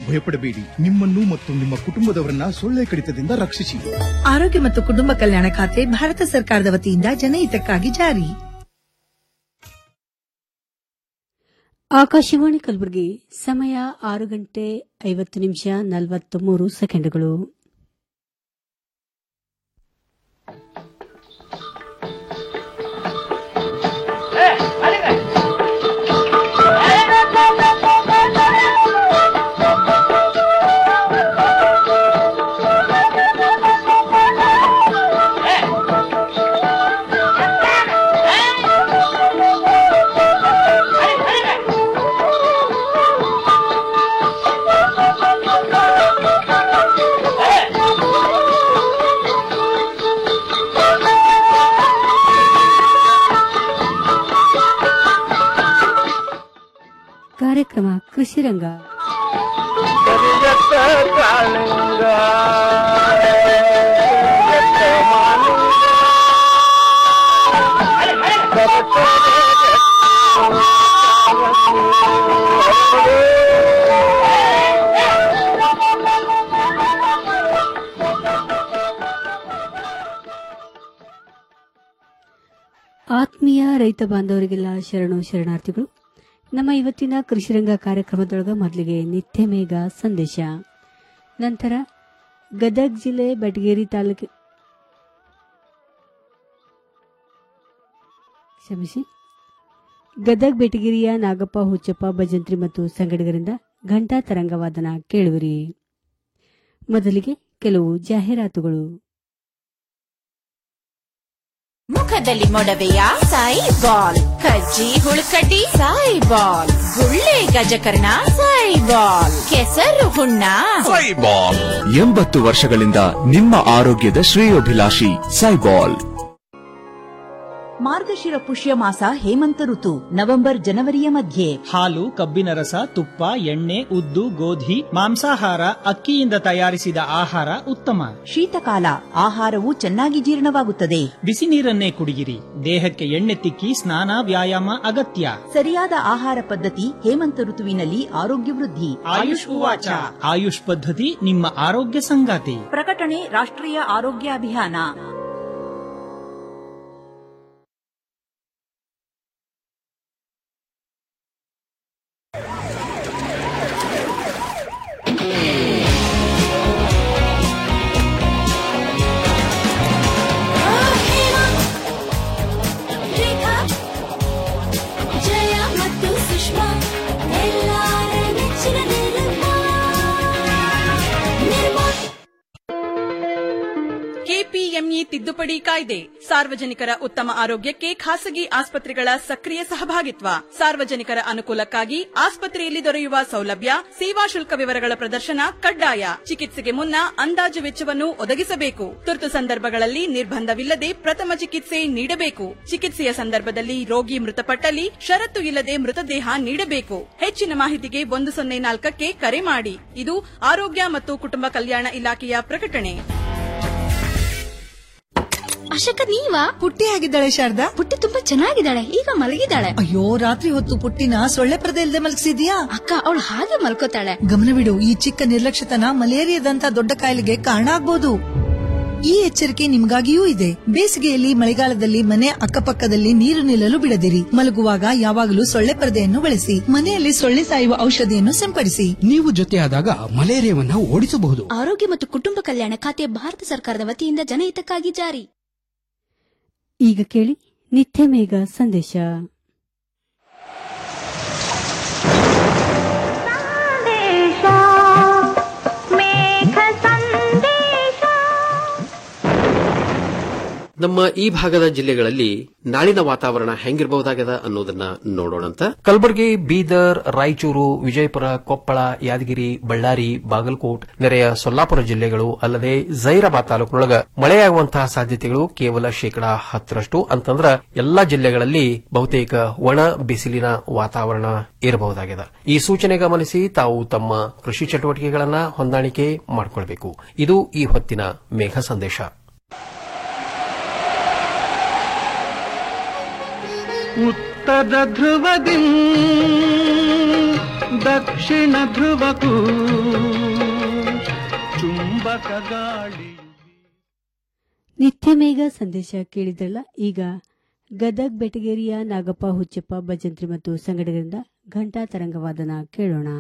ಭಯಪಡಬೇಡಿ ನಿಮ್ಮನ್ನು ಮತ್ತು ನಿಮ್ಮ ಕುಟುಂಬದವರನ್ನ ಸೊಳ್ಳೆ ಕಡಿತದಿಂದ ರಕ್ಷಿಸಿ ಆರೋಗ್ಯ ಮತ್ತು ಕುಟುಂಬ ಕಲ್ಯಾಣ ಖಾತೆ ಭಾರತ ಸರ್ಕಾರದ ವತಿಯಿಂದ ಜನಹಿತಕ್ಕಾಗಿ ಜಾರಿ ಆಕಾಶವಾಣಿ ಕಲಬುರಗಿ ಸಮಯ ಆರು ಗಂಟೆ ಐವತ್ತು ನಿಮಿಷ ನಲವತ್ತು ಮೂರು ಸೆಕೆಂಡ್ಗಳು ಕಾರ್ಯಕ್ರಮ ಕೃಷಿ ರಂಗ ಆತ್ಮೀಯ ರೈತ ಬಾಂಧವರಿಗೆಲ್ಲ ಶರಣು ಶರಣಾರ್ಥಿಗಳು ನಮ್ಮ ಇವತ್ತಿನ ಕೃಷಿರಂಗ ಕಾರ್ಯಕ್ರಮದೊಳಗ ಮೊದಲಿಗೆ ನಿತ್ಯ ಮೇಘ ಸಂದೇಶ ನಂತರ ಗದಗ ಜಿಲ್ಲೆ ಬೆಟಗೇರಿ ತಾಲೂಕು ಕ್ಷಮಿಸಿ ಗದಗ ಬೆಟಗಿರಿಯ ನಾಗಪ್ಪ ಹುಚ್ಚಪ್ಪ ಭಜಂತ್ರಿ ಮತ್ತು ಸಂಗಡಿಗರಿಂದ ಘಂಟಾ ತರಂಗವಾದನ ಕೇಳುವಿರಿ ಮೊದಲಿಗೆ ಕೆಲವು ಜಾಹೀರಾತುಗಳು ಮುಖದಲ್ಲಿ ಮೊಡವೆಯ ಸಾಯಿ ಬಾಲ್ ಕಜ್ಜಿ ಹುಳುಕಡ್ಡಿ ಸಾಯಿ ಬಾಲ್ ಗುಳ್ಳೆ ಗಜಕರ್ಣ ಸಾಯಿ ಬಾಲ್ ಕೆಸರು ಹುಣ್ಣ ಸೈಬಾಲ್ ಎಂಬತ್ತು ವರ್ಷಗಳಿಂದ ನಿಮ್ಮ ಆರೋಗ್ಯದ ಶ್ರೇಯೋಭಿಲಾಷಿ ಸೈಬಾಲ್ ಮಾರ್ಗಶಿರ ಪುಷ್ಯ ಮಾಸ ಹೇಮಂತ ಋತು ನವೆಂಬರ್ ಜನವರಿಯ ಮಧ್ಯೆ ಹಾಲು ಕಬ್ಬಿನ ರಸ ತುಪ್ಪ ಎಣ್ಣೆ ಉದ್ದು ಗೋಧಿ ಮಾಂಸಾಹಾರ ಅಕ್ಕಿಯಿಂದ ತಯಾರಿಸಿದ ಆಹಾರ ಉತ್ತಮ ಶೀತಕಾಲ ಆಹಾರವು ಚೆನ್ನಾಗಿ ಜೀರ್ಣವಾಗುತ್ತದೆ ಬಿಸಿ ನೀರನ್ನೇ ಕುಡಿಯಿರಿ ದೇಹಕ್ಕೆ ಎಣ್ಣೆ ತಿಕ್ಕಿ ಸ್ನಾನ ವ್ಯಾಯಾಮ ಅಗತ್ಯ ಸರಿಯಾದ ಆಹಾರ ಪದ್ಧತಿ ಹೇಮಂತ ಋತುವಿನಲ್ಲಿ ಆರೋಗ್ಯ ವೃದ್ಧಿ ಆಯುಷ್ ಉವಾಚ ಆಯುಷ್ ಪದ್ಧತಿ ನಿಮ್ಮ ಆರೋಗ್ಯ ಸಂಗಾತಿ ಪ್ರಕಟಣೆ ರಾಷ್ಟ್ರೀಯ ಆರೋಗ್ಯ ಅಭಿಯಾನ ಜಯ ಮತ್ತು ಸುಷ್ಮಾ ಎಲ್ಲಾರ ನೆಚ್ಚಿನ ನಿರ್ಮಾ ನಿರ್ಮಾ ಕೆಪಿಎಂಇ ತಿದ್ದುಪಡಿ ಕಾಯ್ದೆ ಸಾರ್ವಜನಿಕರ ಉತ್ತಮ ಆರೋಗ್ಯಕ್ಕೆ ಖಾಸಗಿ ಆಸ್ಪತ್ರೆಗಳ ಸಕ್ರಿಯ ಸಹಭಾಗಿತ್ವ ಸಾರ್ವಜನಿಕರ ಅನುಕೂಲಕ್ಕಾಗಿ ಆಸ್ಪತ್ರೆಯಲ್ಲಿ ದೊರೆಯುವ ಸೌಲಭ್ಯ ಸೇವಾ ಶುಲ್ಕ ವಿವರಗಳ ಪ್ರದರ್ಶನ ಕಡ್ಡಾಯ ಚಿಕಿತ್ಸೆಗೆ ಮುನ್ನ ಅಂದಾಜು ವೆಚ್ಚವನ್ನು ಒದಗಿಸಬೇಕು ತುರ್ತು ಸಂದರ್ಭಗಳಲ್ಲಿ ನಿರ್ಬಂಧವಿಲ್ಲದೆ ಪ್ರಥಮ ಚಿಕಿತ್ಸೆ ನೀಡಬೇಕು ಚಿಕಿತ್ಸೆಯ ಸಂದರ್ಭದಲ್ಲಿ ರೋಗಿ ಮೃತಪಟ್ಟಲ್ಲಿ ಷರತ್ತು ಇಲ್ಲದೆ ಮೃತದೇಹ ನೀಡಬೇಕು ಹೆಚ್ಚಿನ ಮಾಹಿತಿಗೆ ಒಂದು ಸೊನ್ನೆ ನಾಲ್ಕಕ್ಕೆ ಕರೆ ಮಾಡಿ ಇದು ಆರೋಗ್ಯ ಮತ್ತು ಕುಟುಂಬ ಕಲ್ಯಾಣ ಇಲಾಖೆಯ ಪ್ರಕಟಣೆ ಅಶಕ ನೀವಾ ಪುಟ್ಟಿ ಆಗಿದ್ದಾಳೆ ಶಾರದಾ ಪುಟ್ಟಿ ತುಂಬಾ ಚೆನ್ನಾಗಿದ್ದಾಳೆ ಈಗ ಮಲಗಿದ್ದಾಳೆ ಅಯ್ಯೋ ರಾತ್ರಿ ಹೊತ್ತು ಪುಟ್ಟಿನ ಸೊಳ್ಳೆ ಪರದೆ ಇಲ್ಲದೆ ಮಲಗಿಸಿದ್ಯಾ ಅಕ್ಕ ಅವಳು ಹಾಗೆ ಮಲ್ಕೋತಾಳೆ ಗಮನವಿಡು ಈ ಚಿಕ್ಕ ನಿರ್ಲಕ್ಷ್ಯತನ ಮಲೇರಿಯಾದಂತ ದೊಡ್ಡ ಕಾಯಿಲೆಗೆ ಕಾರಣ ಆಗ್ಬೋದು ಈ ಎಚ್ಚರಿಕೆ ನಿಮ್ಗಾಗಿಯೂ ಇದೆ ಬೇಸಿಗೆಯಲ್ಲಿ ಮಳೆಗಾಲದಲ್ಲಿ ಮನೆ ಅಕ್ಕಪಕ್ಕದಲ್ಲಿ ನೀರು ನಿಲ್ಲಲು ಬಿಡದಿರಿ ಮಲಗುವಾಗ ಯಾವಾಗಲೂ ಸೊಳ್ಳೆ ಪರದೆಯನ್ನು ಬಳಸಿ ಮನೆಯಲ್ಲಿ ಸೊಳ್ಳೆ ಸಾಯುವ ಔಷಧಿಯನ್ನು ಸಿಂಪಡಿಸಿ ನೀವು ಜೊತೆಯಾದಾಗ ಮಲೇರಿಯಾವನ್ನು ಓಡಿಸಬಹುದು ಆರೋಗ್ಯ ಮತ್ತು ಕುಟುಂಬ ಕಲ್ಯಾಣ ಖಾತೆ ಭಾರತ ಸರ್ಕಾರದ ವತಿಯಿಂದ ಜನಹಿತಕ್ಕಾಗಿ ಜಾರಿ ಈಗ ಕೇಳಿ ನಿತ್ಯ ಮೇಘ ಸಂದೇಶ ನಮ್ಮ ಈ ಭಾಗದ ಜಿಲ್ಲೆಗಳಲ್ಲಿ ನಾಳಿನ ವಾತಾವರಣ ಹೆಂಗಿರಬಹುದಾಗದ ಅನ್ನೋದನ್ನ ನೋಡೋಣಂತ ಕಲಬುರಗಿ ಬೀದರ್ ರಾಯಚೂರು ವಿಜಯಪುರ ಕೊಪ್ಪಳ ಯಾದಗಿರಿ ಬಳ್ಳಾರಿ ಬಾಗಲಕೋಟ್ ನೆರೆಯ ಸೊಲ್ಲಾಪುರ ಜಿಲ್ಲೆಗಳು ಅಲ್ಲದೆ ಜೈರಾಬಾದ್ ತಾಲೂಕಿನೊಳಗ ಮಳೆಯಾಗುವಂತಹ ಸಾಧ್ಯತೆಗಳು ಕೇವಲ ಶೇಕಡಾ ಹತ್ತರಷ್ಟು ಅಂತಂದ್ರ ಎಲ್ಲಾ ಜಿಲ್ಲೆಗಳಲ್ಲಿ ಬಹುತೇಕ ಒಣ ಬಿಸಿಲಿನ ವಾತಾವರಣ ಇರಬಹುದಾಗಿದೆ ಈ ಸೂಚನೆ ಗಮನಿಸಿ ತಾವು ತಮ್ಮ ಕೃಷಿ ಚಟುವಟಿಕೆಗಳನ್ನ ಹೊಂದಾಣಿಕೆ ಮಾಡಿಕೊಳ್ಬೇಕು ಇದು ಈ ಹೊತ್ತಿನ ಮೇಘ ಸಂದೇಶ ಉತ್ತರ ಧ್ರುವದಿ ದಕ್ಷಿಣ ಧ್ರುವಕ್ಕೂ ಮೂಲಕ ಗಾಳಿ ನಿತ್ಯ ಮೇಘ ಸಂದೇಶ ಕೇಳಿದ್ರಲ್ಲ ಈಗ ಗದಗ್ ಬೆಟಗೇರಿಯ ನಾಗಪ್ಪ ಹುಚ್ಚಪ್ಪ ಭಜಂತ್ರಿ ಮತ್ತು ಸಂಘಟಕರಿಂದ ಘಂಟಾ ತರಂಗವಾದನ ಕೇಳೋಣ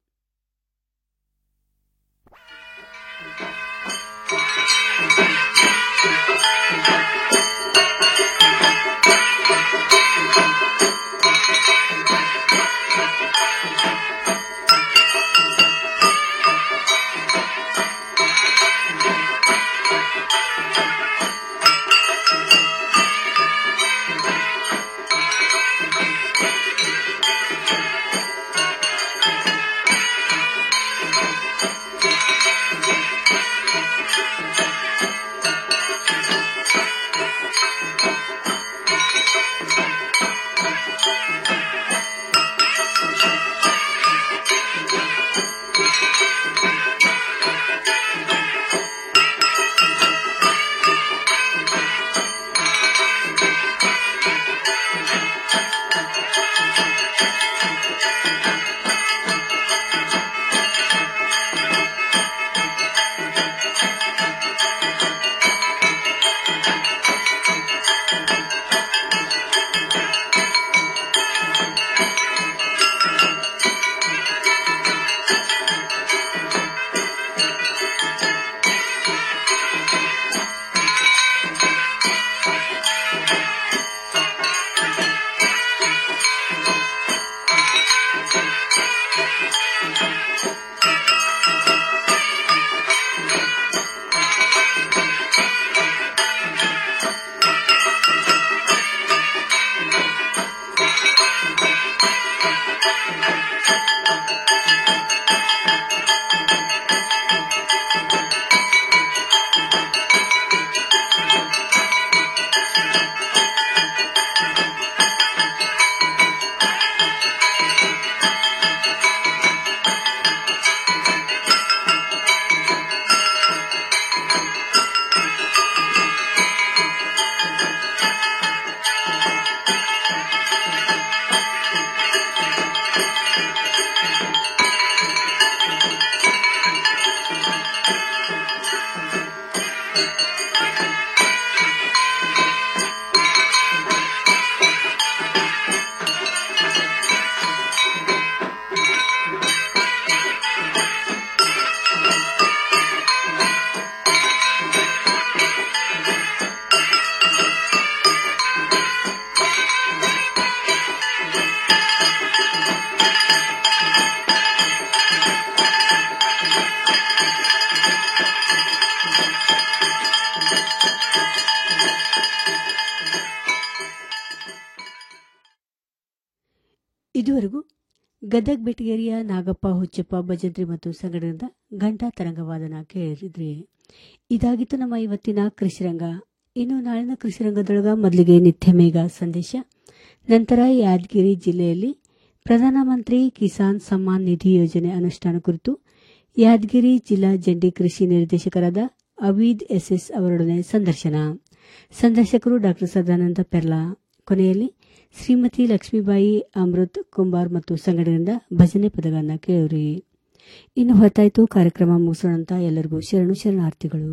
ಇದುವರೆಗೂ ಗದಗ್ ಬೆಟಗೇರಿಯ ನಾಗಪ್ಪ ಹುಚ್ಚಪ್ಪ ಭಜಂತ್ರಿ ಮತ್ತು ಸಂಘಟನೆಯಿಂದ ಘಂಟಾ ತರಂಗವಾದನ ಕೇಳಿದ್ರಿ ಇದಾಗಿತ್ತು ನಮ್ಮ ಇವತ್ತಿನ ಕೃಷಿರಂಗ ಇನ್ನು ನಾಳಿನ ಕೃಷಿರಂಗದೊಳಗ ಮೊದಲಿಗೆ ನಿತ್ಯ ಮೇಘ ಸಂದೇಶ ನಂತರ ಯಾದಗಿರಿ ಜಿಲ್ಲೆಯಲ್ಲಿ ಪ್ರಧಾನಮಂತ್ರಿ ಕಿಸಾನ್ ಸಮ್ಮಾನ್ ನಿಧಿ ಯೋಜನೆ ಅನುಷ್ಠಾನ ಕುರಿತು ಯಾದಗಿರಿ ಜಿಲ್ಲಾ ಜಂಟಿ ಕೃಷಿ ನಿರ್ದೇಶಕರಾದ ಅವೀದ್ ಎಸ್ಎಸ್ ಅವರೊಡನೆ ಸಂದರ್ಶನ ಸಂದರ್ಶಕರು ಡಾಕ್ಟರ್ ಸದಾನಂದ ಪೆರ್ಲಾ ಕೊನೆಯಲ್ಲಿ ಶ್ರೀಮತಿ ಲಕ್ಷ್ಮೀಬಾಯಿ ಅಮೃತ್ ಕುಂಬಾರ್ ಮತ್ತು ಸಂಘಟನೆಯಿಂದ ಭಜನೆ ಪದಗಳನ್ನ ಕೇಳಿವ್ರಿ ಇನ್ನು ಹೊತ್ತಾಯ್ತು ಕಾರ್ಯಕ್ರಮ ಮುಗಿಸೋಣ ಅಂತ ಎಲ್ಲರಿಗೂ ಶರಣು ಶರಣಾರ್ಥಿಗಳು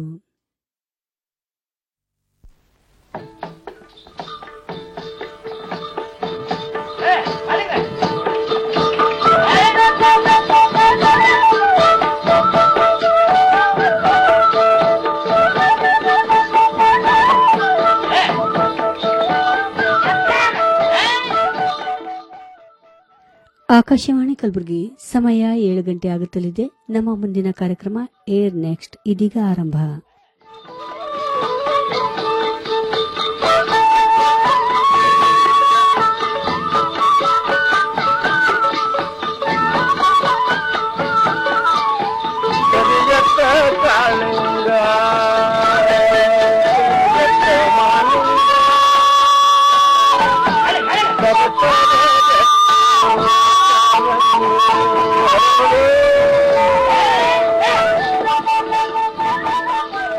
ಆಕಾಶವಾಣಿ ಕಲಬುರಗಿ ಸಮಯ ಏಳು ಗಂಟೆ ಆಗುತ್ತಲಿದೆ ನಮ್ಮ ಮುಂದಿನ ಕಾರ್ಯಕ್ರಮ ಏರ್ ನೆಕ್ಸ್ಟ್ ಇದೀಗ ಆರಂಭ ಕರಿಯತ್ತ ಕಾಳಿಂಗ ಕರಿಯತ್ತ ಮಾಲಿಂಗ ಬರುತ್ತದೆ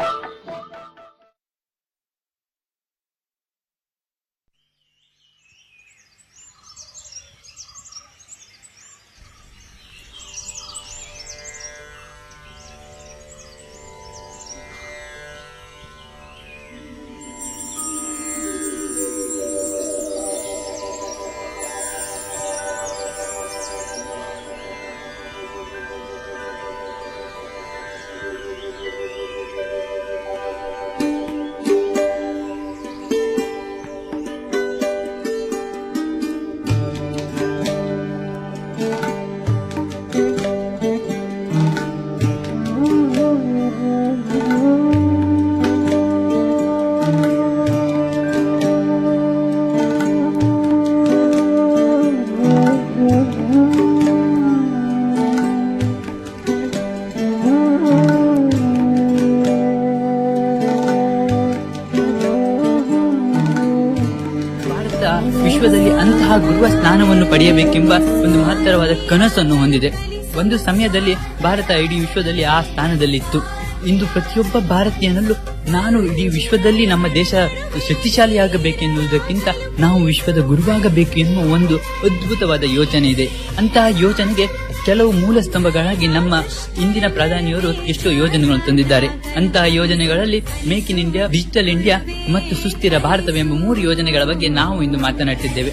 ವಿಶ್ವದಲ್ಲಿ ಅಂತಹ ಗುರುವ ಸ್ಥಾನವನ್ನು ಪಡೆಯಬೇಕೆಂಬ ಒಂದು ಮಹತ್ತರವಾದ ಕನಸನ್ನು ಹೊಂದಿದೆ ಒಂದು ಸಮಯದಲ್ಲಿ ಭಾರತ ಇಡೀ ವಿಶ್ವದಲ್ಲಿ ಆ ಸ್ಥಾನದಲ್ಲಿತ್ತು ಇಂದು ಪ್ರತಿಯೊಬ್ಬ ಭಾರತೀಯನಲ್ಲೂ ನಾನು ಇಡೀ ವಿಶ್ವದಲ್ಲಿ ನಮ್ಮ ದೇಶ ಶಕ್ತಿಶಾಲಿಯಾಗಬೇಕೆನ್ನುವುದಕ್ಕಿಂತ ನಾವು ವಿಶ್ವದ ಗುರುವಾಗಬೇಕು ಎನ್ನುವ ಒಂದು ಅದ್ಭುತವಾದ ಯೋಚನೆ ಇದೆ ಅಂತಹ ಯೋಚನೆಗೆ ಕೆಲವು ಮೂಲ ಸ್ತಂಭಗಳಾಗಿ ನಮ್ಮ ಇಂದಿನ ಪ್ರಧಾನಿಯವರು ಎಷ್ಟೋ ಯೋಜನೆಗಳನ್ನು ತಂದಿದ್ದಾರೆ ಅಂತಹ ಯೋಜನೆಗಳಲ್ಲಿ make in India digital India ಮತ್ತು ಸುಸ್ಥಿರ ಭಾರತವೆಂಬ ಮೂರು ಯೋಜನೆಗಳ ಬಗ್ಗೆ ನಾವು ಇಂದು ಮಾತನಾಡುತ್ತಿದ್ದೇವೆ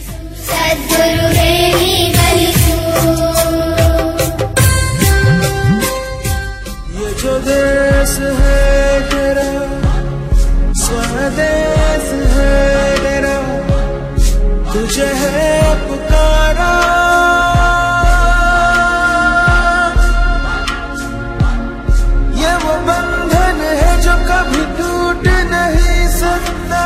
ये जो देश है तेरा स्वदेश है तेरा तुझे है पुकारा ये वो बंधन है जो कभी टूट नहीं सकता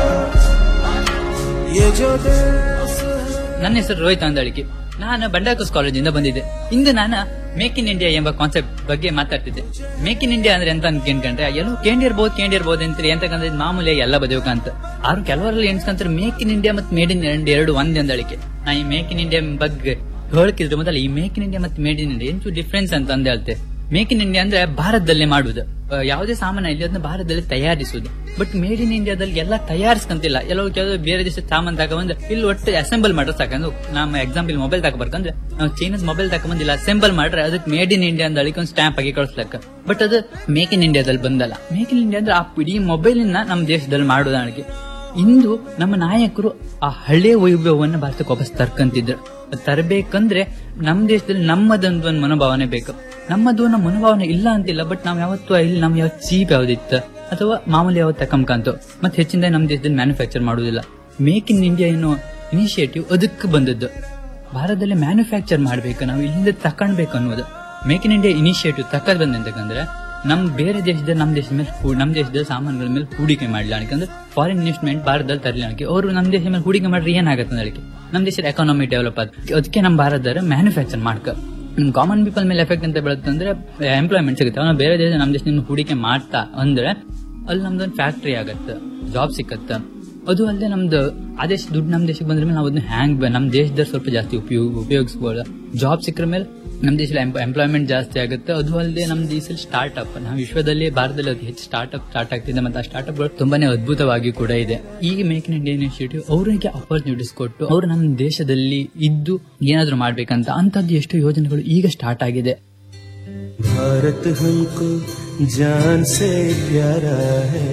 ये जो देश ನನ್ನ ಹೆಸರು ರೋಹಿತ್ ಅಂದಳಿಕೆ ನಾನು ಬಂಡಾಕಸ್ ಕಾಲೇಜಿಂದ ಬಂದಿದ್ದೆ ಇಂದು ನಾನು ಮೇಕ್ ಇನ್ ಇಂಡಿಯಾ ಎಂಬ ಕಾನ್ಸೆಪ್ಟ್ ಬಗ್ಗೆ ಮಾತಾಡ್ತಿದ್ದೆ ಮೇಕ್ ಇನ್ ಇಂಡಿಯಾ ಅಂದ್ರೆ ಎಂತ ಅನ್ಕೊಂಡ್ರೆ ಎಲ್ಲೂ ಕೇಂದಿರ್ಬೋದು ಕೇಂದಿರ್ಬೋದು ಅಂತ ಎಂತಕಂದ್ರೆ ಇದ್ ಮಾಮೂಲಿ ಎಲ್ಲ ಬದುಕಂತ ಆರು ಕೆಲವರಲ್ಲಿ ಎಣಿಸ್ಕೊಂತಾರೆ ಮೇಕ್ ಇನ್ ಇಂಡಿಯಾ ಮತ್ತು ಮೇಡ್ ಇನ್ ಇಂಡಿಯಾ ಎರಡು ಒಂದೇ ಅಂದಳಿಕೆ ನಾ ಈ ಮೇಕ್ ಇನ್ ಇಂಡಿಯಾ ಬಗ್ಗೆ ಹೇಳ್ಕಿದ್ರೆ ಮೊದಲ ಈ ಮೇಕ್ ಇನ್ ಇಂಡಿಯಾ ಮತ್ತು ಮೇಡ್ ಇನ್ ಇಂಡಿಯಾ ಎಂಚು ಡಿಫ್ರೆನ್ಸ್ ಅಂತ ಅಂದ ಹೇಳ್ತೆ ಮೇಕ್ ಇನ್ ಇಂಡಿಯಾ ಅಂದ್ರೆ ಭಾರತದಲ್ಲೇ ಮಾಡುವುದು ಆ, ಯಾವುದೇ ಸಾಮಾನು ಇಲ್ಲಿ ಅದನ್ನ ಭಾರತದಲ್ಲಿ ತಯಾರಿಸುವುದು ಬಟ್ ಮೇಡ್ ಇನ್ ಇಂಡಿಯಾದಲ್ಲಿ ಎಲ್ಲ ತಯಾರಿಸ್ಕಂತಿಲ್ಲ ಎಲ್ಲವೂ ಕೆಲವು ಬೇರೆ ದೇಶದ ಸಾಮಾನು ತಗೊಂಡ್ರೆ ಇಲ್ಲಿ ಒಟ್ಟು ಅಸೆಂಬಲ್ ಮಾಡ್ರೆ ಸಾಕಂದ್ರೆ ನಮ್ಮ ಎಕ್ಸಾಂಪಲ್ ಮೊಬೈಲ್ ತಗೋಬೇಕಂದ್ರೆ ನಾವು ಚೈನೀಸ್ ಮೊಬೈಲ್ ತಗೊಂಬಂದಿಲ್ಲ ಅಸೆಂಬಲ್ ಮಾಡ್ರೆ ಅದಕ್ಕೆ ಮೇಡ್ ಇನ್ ಇಂಡಿಯಾ ಅಂತ ಒಂದು ಸ್ಟಾಂಪ್ ಆಗಿ ಕಳಿಸ್ಲಕ್ಕ ಬಟ್ ಅದು ಮೇಕ್ ಇನ್ ಇಂಡಿಯಾದಲ್ಲಿ ಬಂದಲ್ಲ ಮೇಕ್ ಇನ್ ಇಂಡಿಯಾ ಅಂದ್ರೆ ಆ ಇಡೀ ಮೊಬೈಲ್ ನಮ್ಮ ದೇಶದಲ್ಲಿ ಮಾಡೋದಾಣಿಗೆ ಇಂದು ನಮ್ಮ ನಾಯಕರು ಆ ಹಳೆ ವೈಭವವನ್ನು ಭಾರತಕ್ಕೆ ವಾಪಸ್ ತರ್ಕಂತಿದ್ರು ಅದ್ ತರಬೇಕಂದ್ರೆ ನಮ್ಮ ದೇಶದಲ್ಲಿ ನಮ್ಮದೊಂದು ಒಂದು ಮನೋಭಾವನೆ ಬೇಕು ನಮ್ಮದು ನಮ್ಮ ಮನೋಭಾವನೆ ಇಲ್ಲ ಅಂತಿಲ್ಲ ಬಟ್ ನಾವ್ ಯಾವತ್ತೂ ಇಲ್ಲಿ ನಮ್ ಯಾವ ಚೀಪ್ ಯಾವ್ದಿತ್ತು ಅಥವಾ ಮಾಮೂಲಿ ಯಾವತ್ತು ತಕಂಕಂತು ಮತ್ತೆ ಹೆಚ್ಚಿನ ನಮ್ಮ ದೇಶದಲ್ಲಿ ಮ್ಯಾನುಫ್ಯಾಕ್ಚರ್ ಮಾಡುವುದಿಲ್ಲ ಮೇಕ್ ಇನ್ ಇಂಡಿಯಾ ಅನ್ನೋ ಇನಿಷಿಯೇಟಿವ್ ಅದಕ್ಕೆ ಬಂದದ್ದು ಭಾರತದಲ್ಲಿ ಮ್ಯಾನುಫ್ಯಾಕ್ಚರ್ ಮಾಡ್ಬೇಕು ನಾವು ಇಲ್ಲಿಂದ ತಕೊಂಡ್ಬೇಕು ಅನ್ನೋದು ಮೇಕ್ ಇನ್ ಇಂಡಿಯಾ ಇನಿಷಿಯೇಟಿವ್ ತಕ್ಕದ್ ಬಂದಂತಂದ್ರೆ ನಮ್ ಬೇರೆ ದೇಶದ ನಮ್ ದೇಶದ ಮೇಲೆ ಹೂ- ನಮ್ ದೇಶದ ಸಾಮಾನುಗಳ ಮೇಲೆ ಹೂಡಿಕೆ ಮಾಡ್ಲಿ ಯಾಕಂದ್ರೆ ಫಾರಿನ್ ಇನ್ವೆಸ್ಟ್ಮೆಂಟ್ ಭಾರತದಲ್ಲಿ ತರಲಿ ಅನ್ಕೆ ಅವರು ನಮ್ ದೇಶದ ಮೇಲೆ ಹೂಡಿಕೆ ಮಾಡ್ರಿ ಏನಾಗತ್ತೆ ಅದಕ್ಕೆ ನಮ್ ದೇಶದ ಎಕಾನಮಿ ಡೆವಲಪ್ ಆದ ಅದಕ್ಕೆ ನಮ್ ಭಾರತದವರು ಮ್ಯಾನುಫ್ಯಾಕ್ಚರ್ ಮಾಡ್ಕ ನಮ್ ಕಾಮನ್ ಪೀಪಲ್ ಮೇಲೆ ಎಫೆಕ್ಟ್ ಅಂತ ಬೀಳುತ್ತಂದ್ರೆ ಎಂಪ್ಲಾಯ್ಮೆಂಟ್ ಸಿಗುತ್ತೆ ಅವ್ನು ಬೇರೆ ದೇಶ ನಮ್ ದೇಶದಿಂದ ಹೂಡಿಕೆ ಮಾಡ್ತಾ ಅಂದ್ರೆ ಅಲ್ಲಿ ನಮ್ದೊಂದು ಫ್ಯಾಕ್ಟರಿ ಆಗತ್ತೆ ಜಾಬ್ ಸಿಕ್ಕತ್ತ ಅದು ಅಲ್ಲದೆ ನಮ್ದು ಆ ದೇಶ ದುಡ್ಡು ನಮ್ ದೇಶಕ್ಕೆ ಬಂದ್ರ ಮೇಲೆ ನಾವು ಅದನ್ನ ಹ್ಯಾಂಗ್ ನಮ್ ದೇಶದಲ್ಲಿ ಸ್ವಲ್ಪ ಜಾಸ್ತಿ ಉಪಯೋಗ ಉಪಯೋಗಿಸಬಹುದು ಜಾಬ್ ಸಿಕ್ಕರ ಮೇಲೆ ನಮ್ ದೇಶದಲ್ಲಿ ಎಂಪ್ಲಾಯ್ಮೆಂಟ್ ಜಾಸ್ತಿ ಆಗುತ್ತೆ ಅದು ಅಲ್ಲದೆ ನಮ್ ದೇಶದಲ್ಲಿ ಸ್ಟಾರ್ಟ್ ಅಪ್ ನಾವು ವಿಶ್ವದಲ್ಲಿ ಭಾರತದಲ್ಲಿ ಅತಿ ಹೆಚ್ಚು ಸ್ಟಾರ್ಟ್ ಅಪ್ ಸ್ಟಾರ್ಟ್ ಆಗ್ತಿದೆ ಮತ್ತೆ ಆ ಸ್ಟಾರ್ಟ್ ಗಳು ತುಂಬಾನೇ ಅದ್ಭುತವಾಗಿ ಕೂಡ ಇದೆ ಈಗ ಮೇಕ್ ಇನ್ ಇಂಡಿಯಾ ಇನಿಷಿಯೇಟಿವ್ ಅವರಿಗೆ ಅಪರ್ಚುನಿಟೀಸ್ ಕೊಟ್ಟು ಅವರು ನಮ್ಮ ದೇಶದಲ್ಲಿ ಇದ್ದು ಏನಾದ್ರೂ ಮಾಡ್ಬೇಕಂತ ಅಂತದ್ದು ಎಷ್ಟು ಯೋಜನೆಗಳು ಈಗ ಸ್ಟಾರ್ಟ್ ಆಗಿದೆ भारत हमको जान से प्यारा है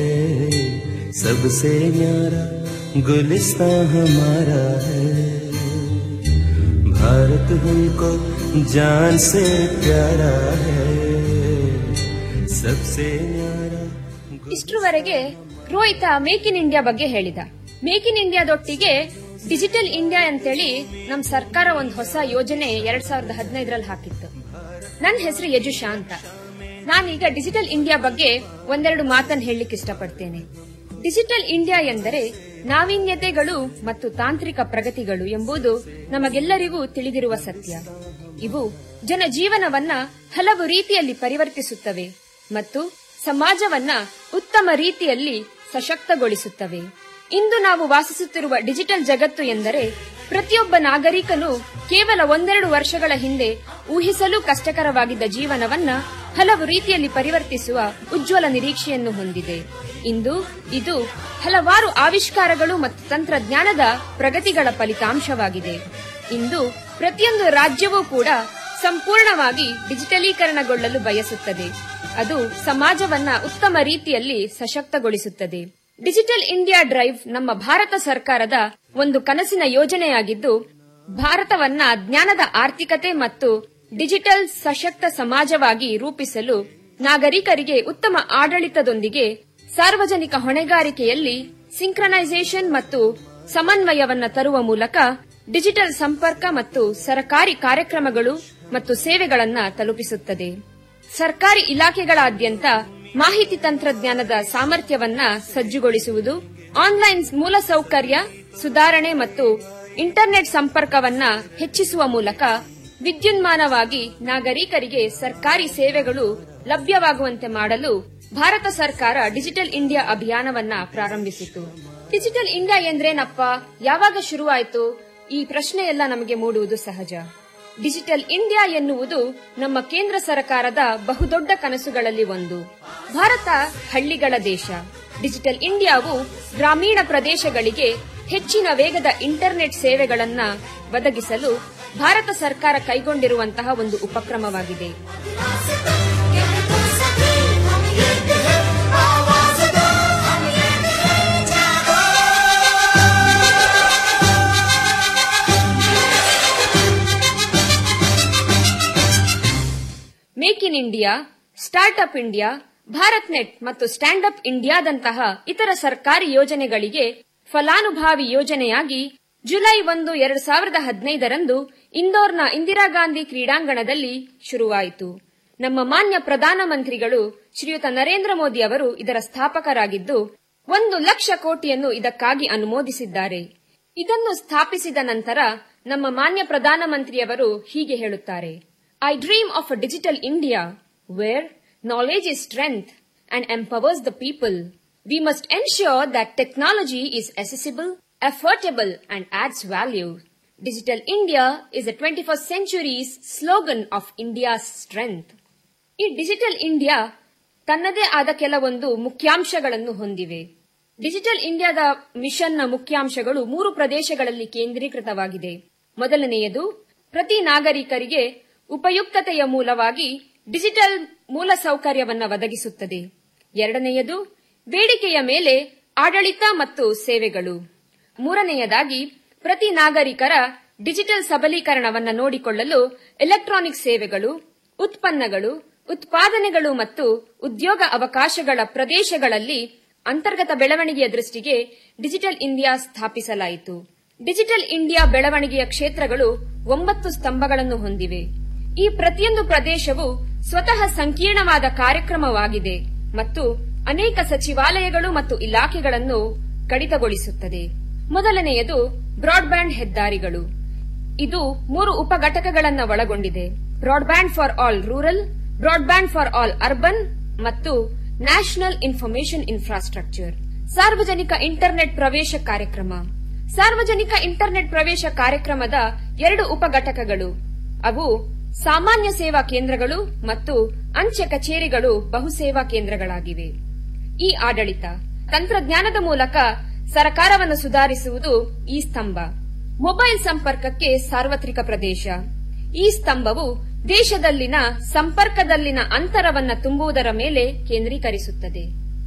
सबसे न्यारा गुलिस्तां हमारा है भारत हमको जान से प्यारा है सबसे न्यारा ಇಷ್ಟರವರೆಗೆ ರೋಹಿತ ಮೇಕ್ ಇನ್ ಇಂಡಿಯಾ ಬಗ್ಗೆ ಹೇಳಿದ ಮೇಕ್ ಇನ್ ಇಂಡಿಯಾದೊಟ್ಟಿಗೆ ಡಿಜಿಟಲ್ ಇಂಡಿಯಾ ಅಂತೇಳಿ ನಮ್ ಸರ್ಕಾರ ಒಂದ್ ಹೊಸ ಯೋಜನೆ ಎರಡ್ ಸಾವಿರದ ಹದಿನೈದರಲ್ಲಿ ಹಾಕಿತ್ತು ನನ್ನ ಹೆಸರು ಯಜುಷಾ ಅಂತ ನಾನೀಗ ಡಿಜಿಟಲ್ ಇಂಡಿಯಾ ಬಗ್ಗೆ ಒಂದೆರಡು ಮಾತನ್ನ ಹೇಳಲಿಕ್ಕೆ ಇಷ್ಟಪಡ್ತೇನೆ ಡಿಜಿಟಲ್ ಇಂಡಿಯಾ ಎಂದರೆ ನಾವೀನ್ಯತೆಗಳು ಮತ್ತು ತಾಂತ್ರಿಕ ಪ್ರಗತಿಗಳು ಎಂಬುದು ನಮಗೆಲ್ಲರಿಗೂ ತಿಳಿದಿರುವ ಸತ್ಯ ಇವು ಜನಜೀವನವನ್ನ ಹಲವು ರೀತಿಯಲ್ಲಿ ಪರಿವರ್ತಿಸುತ್ತವೆ ಮತ್ತು ಸಮಾಜವನ್ನ ಉತ್ತಮ ರೀತಿಯಲ್ಲಿ ಸಶಕ್ತಗೊಳಿಸುತ್ತವೆ ಇಂದು ನಾವು ವಾಸಿಸುತ್ತಿರುವ ಡಿಜಿಟಲ್ ಜಗತ್ತು ಎಂದರೆ ಪ್ರತಿಯೊಬ್ಬ ನಾಗರಿಕನು ಕೇವಲ ಒಂದೆರಡು ವರ್ಷಗಳ ಹಿಂದೆ ಊಹಿಸಲು ಕಷ್ಟಕರವಾಗಿದ್ದ ಜೀವನವನ್ನ ಹಲವು ರೀತಿಯಲ್ಲಿ ಪರಿವರ್ತಿಸುವ ಉಜ್ವಲ ನಿರೀಕ್ಷೆಯನ್ನು ಹೊಂದಿದೆ ಇಂದು ಇದು ಹಲವಾರು ಆವಿಷ್ಕಾರಗಳು ಮತ್ತು ತಂತ್ರಜ್ಞಾನದ ಪ್ರಗತಿಗಳ ಫಲಿತಾಂಶವಾಗಿದೆ ಇಂದು ಪ್ರತಿಯೊಂದು ರಾಜ್ಯವೂ ಕೂಡ ಸಂಪೂರ್ಣವಾಗಿ ಡಿಜಿಟಲೀಕರಣಗೊಳ್ಳಲು ಬಯಸುತ್ತದೆ ಅದು ಸಮಾಜವನ್ನ ಉತ್ತಮ ರೀತಿಯಲ್ಲಿ ಸಶಕ್ತಗೊಳಿಸುತ್ತದೆ ಡಿಜಿಟಲ್ ಇಂಡಿಯಾ ಡ್ರೈವ್ ನಮ್ಮ ಭಾರತ ಸರ್ಕಾರದ ಒಂದು ಕನಸಿನ ಯೋಜನೆಯಾಗಿದ್ದು ಭಾರತವನ್ನ ಜ್ಞಾನದ ಆರ್ಥಿಕತೆ ಮತ್ತು ಡಿಜಿಟಲ್ ಸಶಕ್ತ ಸಮಾಜವಾಗಿ ರೂಪಿಸಲು ನಾಗರಿಕರಿಗೆ ಉತ್ತಮ ಆಡಳಿತದೊಂದಿಗೆ ಸಾರ್ವಜನಿಕ ಹೊಣೆಗಾರಿಕೆಯಲ್ಲಿ ಸಿಂಕ್ರನೈಸೇಷನ್ ಮತ್ತು ಸಮನ್ವಯವನ್ನ ತರುವ ಮೂಲಕ ಡಿಜಿಟಲ್ ಸಂಪರ್ಕ ಮತ್ತು ಸರ್ಕಾರಿ ಕಾರ್ಯಕ್ರಮಗಳು ಮತ್ತು ಸೇವೆಗಳನ್ನ ತಲುಪಿಸುತ್ತದೆ ಸರ್ಕಾರಿ ಇಲಾಖೆಗಳಾದ್ಯಂತ ಮಾಹಿತಿ ತಂತ್ರಜ್ಞಾನದ ಸಾಮರ್ಥ್ಯವನ್ನ ಸಜ್ಜುಗೊಳಿಸುವುದು ಆನ್ಲೈನ್ ಮೂಲಸೌಕರ್ಯ ಸುಧಾರಣೆ ಮತ್ತು ಇಂಟರ್ನೆಟ್ ಸಂಪರ್ಕವನ್ನ ಹೆಚ್ಚಿಸುವ ಮೂಲಕ ವಿದ್ಯುನ್ಮಾನವಾಗಿ ನಾಗರಿಕರಿಗೆ ಸರ್ಕಾರಿ ಸೇವೆಗಳು ಲಭ್ಯವಾಗುವಂತೆ ಮಾಡಲು ಭಾರತ ಸರ್ಕಾರ ಡಿಜಿಟಲ್ ಇಂಡಿಯಾ ಅಭಿಯಾನವನ್ನ ಪ್ರಾರಂಭಿಸಿತು ಡಿಜಿಟಲ್ ಇಂಡಿಯಾ ಎಂದ್ರೇನಪ್ಪ ಯಾವಾಗ ಶುರುವಾಯಿತು ಈ ಪ್ರಶ್ನೆ ಎಲ್ಲ ನಮಗೆ ಮೂಡುವುದು ಸಹಜ ಡಿಜಿಟಲ್ ಇಂಡಿಯಾ ಎನ್ನುವುದು ನಮ್ಮ ಕೇಂದ್ರ ಸರ್ಕಾರದ ಬಹುದೊಡ್ಡ ಕನಸುಗಳಲ್ಲಿ ಒಂದು ಭಾರತ ಹಳ್ಳಿಗಳ ದೇಶ ಡಿಜಿಟಲ್ ಇಂಡಿಯಾವು ಗ್ರಾಮೀಣ ಪ್ರದೇಶಗಳಿಗೆ ಹೆಚ್ಚಿನ ವೇಗದ ಇಂಟರ್ನೆಟ್ ಸೇವೆಗಳನ್ನ ಒದಗಿಸಲು ಭಾರತ ಸರ್ಕಾರ ಕೈಗೊಂಡಿರುವಂತಹ ಒಂದು ಉಪಕ್ರಮವಾಗಿದೆ make in India start up India Bharat net ಮತ್ತು ಸ್ಟ್ಯಾಂಡ್ ಅಪ್ ಇಂಡಿಯಾದಂತಹ ಇತರ ಸರ್ಕಾರಿ ಯೋಜನೆಗಳಿಗೆ ಫಲಾನುಭವಿ ಯೋಜನೆಯಾಗಿ ಜುಲೈ ಒಂದು ಎರಡು ಸಾವಿರದ ಹದಿನೈದರಂದು ಇಂದೋರ್ನ ಇಂದಿರಾ ಗಾಂಧಿ ಕ್ರೀಡಾಂಗಣದಲ್ಲಿ ಶುರುವಾಯಿತು ನಮ್ಮ ಮಾನ್ಯ ಪ್ರಧಾನಮಂತ್ರಿಗಳು ಶ್ರೀಯುತ ನರೇಂದ್ರ ಮೋದಿ ಅವರು ಇದರ ಸ್ಥಾಪಕರಾಗಿದ್ದು ಒಂದು ಲಕ್ಷ ಕೋಟಿಯನ್ನು ಇದಕ್ಕಾಗಿ ಅನುಮೋದಿಸಿದ್ದಾರೆ ಇದನ್ನು ಸ್ಥಾಪಿಸಿದ ನಂತರ ನಮ್ಮ ಮಾನ್ಯ ಪ್ರಧಾನಮಂತ್ರಿಯವರು ಹೀಗೆ ಹೇಳುತ್ತಾರೆ I dream of a digital India where knowledge is strength and empowers the people we must ensure that technology is accessible, affordable and adds value. Digital India is the 21st century's slogan of India's strength. ಈ digital India ತನ್ನದೇ ಆದ ಕೆಲವೊಂದು ಮುಖ್ಯಾಂಶಗಳನ್ನು ಹೊಂದಿವೆ digital ಇಂಡಿಯಾದ ಮಿಷನ್ನ ಮುಖ್ಯಾಂಶಗಳು ಮೂರು ಪ್ರದೇಶಗಳಲ್ಲಿ ಕೇಂದ್ರೀಕೃತವಾಗಿದೆ ಮೊದಲನೆಯದು ಪ್ರತಿ ನಾಗರಿಕರಿಗೆ ಉಪಯುಕ್ತತೆಯ ಮೂಲವಾಗಿ ಡಿಜಿಟಲ್ ಮೂಲಸೌಕರ್ಯವನ್ನ ಒದಗಿಸುತ್ತದೆ ಎರಡನೆಯದು ಬೇಡಿಕೆಯ ಮೇಲೆ ಆಡಳಿತ ಮತ್ತು ಸೇವೆಗಳು ಮೂರನೆಯದಾಗಿ ಪ್ರತಿ ನಾಗರಿಕರ ಡಿಜಿಟಲ್ ಸಬಲೀಕರಣವನ್ನ ನೋಡಿಕೊಳ್ಳಲು ಎಲೆಕ್ಟ್ರಾನಿಕ್ ಸೇವೆಗಳು ಉತ್ಪನ್ನಗಳು ಉತ್ಪಾದನೆಗಳು ಮತ್ತು ಉದ್ಯೋಗ ಅವಕಾಶಗಳ ಪ್ರದೇಶಗಳಲ್ಲಿ ಅಂತರ್ಗತ ಬೆಳವಣಿಗೆಯ ದೃಷ್ಟಿಗೆ ಡಿಜಿಟಲ್ ಇಂಡಿಯಾ ಸ್ಥಾಪಿಸಲಾಯಿತು ಡಿಜಿಟಲ್ ಇಂಡಿಯಾ ಬೆಳವಣಿಗೆಯ ಕ್ಷೇತ್ರಗಳು ಒಂಬತ್ತು ಸ್ತಂಭಗಳನ್ನು ಹೊಂದಿವೆ ಈ ಪ್ರತಿಯೊಂದು ಪ್ರದೇಶವು ಸ್ವತಃ ಸಂಕೀರ್ಣವಾದ ಕಾರ್ಯಕ್ರಮವಾಗಿದೆ ಮತ್ತು ಅನೇಕ ಸಚಿವಾಲಯಗಳು ಮತ್ತು ಇಲಾಖೆಗಳನ್ನು ಕಡಿತಗೊಳಿಸುತ್ತದೆ ಮೊದಲನೆಯದು ಬ್ರಾಡ್ಬ್ಯಾಂಡ್ ಹೆದ್ದಾರಿಗಳು ಇದು ಮೂರು ಉಪಘಟಕಗಳನ್ನು ಒಳಗೊಂಡಿದೆ broadband for all rural broadband for all urban ಮತ್ತು ನ್ಯಾಷನಲ್ ಇನ್ಫಾರ್ಮೇಷನ್ ಇನ್ಫ್ರಾಸ್ಟ್ರಕ್ಚರ್ ಸಾರ್ವಜನಿಕ ಇಂಟರ್ನೆಟ್ ಪ್ರವೇಶ ಕಾರ್ಯಕ್ರಮ ಸಾರ್ವಜನಿಕ ಇಂಟರ್ನೆಟ್ ಪ್ರವೇಶ ಕಾರ್ಯಕ್ರಮದ ಎರಡು ಉಪಘಟಕಗಳು ಅವು ಸಾಮಾನ್ಯ ಸೇವಾ ಕೇಂದ್ರಗಳು ಮತ್ತು ಅಂಚೆ ಕಚೇರಿಗಳು ಬಹುಸೇವಾ ಕೇಂದ್ರಗಳಾಗಿವೆ ಈ ಆಡಳಿತ ತಂತ್ರಜ್ಞಾನದ ಮೂಲಕ ಸರಕಾರವನ್ನು ಸುಧಾರಿಸುವುದು ಈ ಸ್ತಂಭ ಮೊಬೈಲ್ ಸಂಪರ್ಕಕ್ಕೆ ಸಾರ್ವತ್ರಿಕ ಪ್ರದೇಶ ಈ ಸ್ತಂಭವು ದೇಶದಲ್ಲಿನ ಸಂಪರ್ಕದಲ್ಲಿನ ಅಂತರವನ್ನ ತುಂಬುವುದರ ಮೇಲೆ ಕೇಂದ್ರೀಕರಿಸುತ್ತದೆ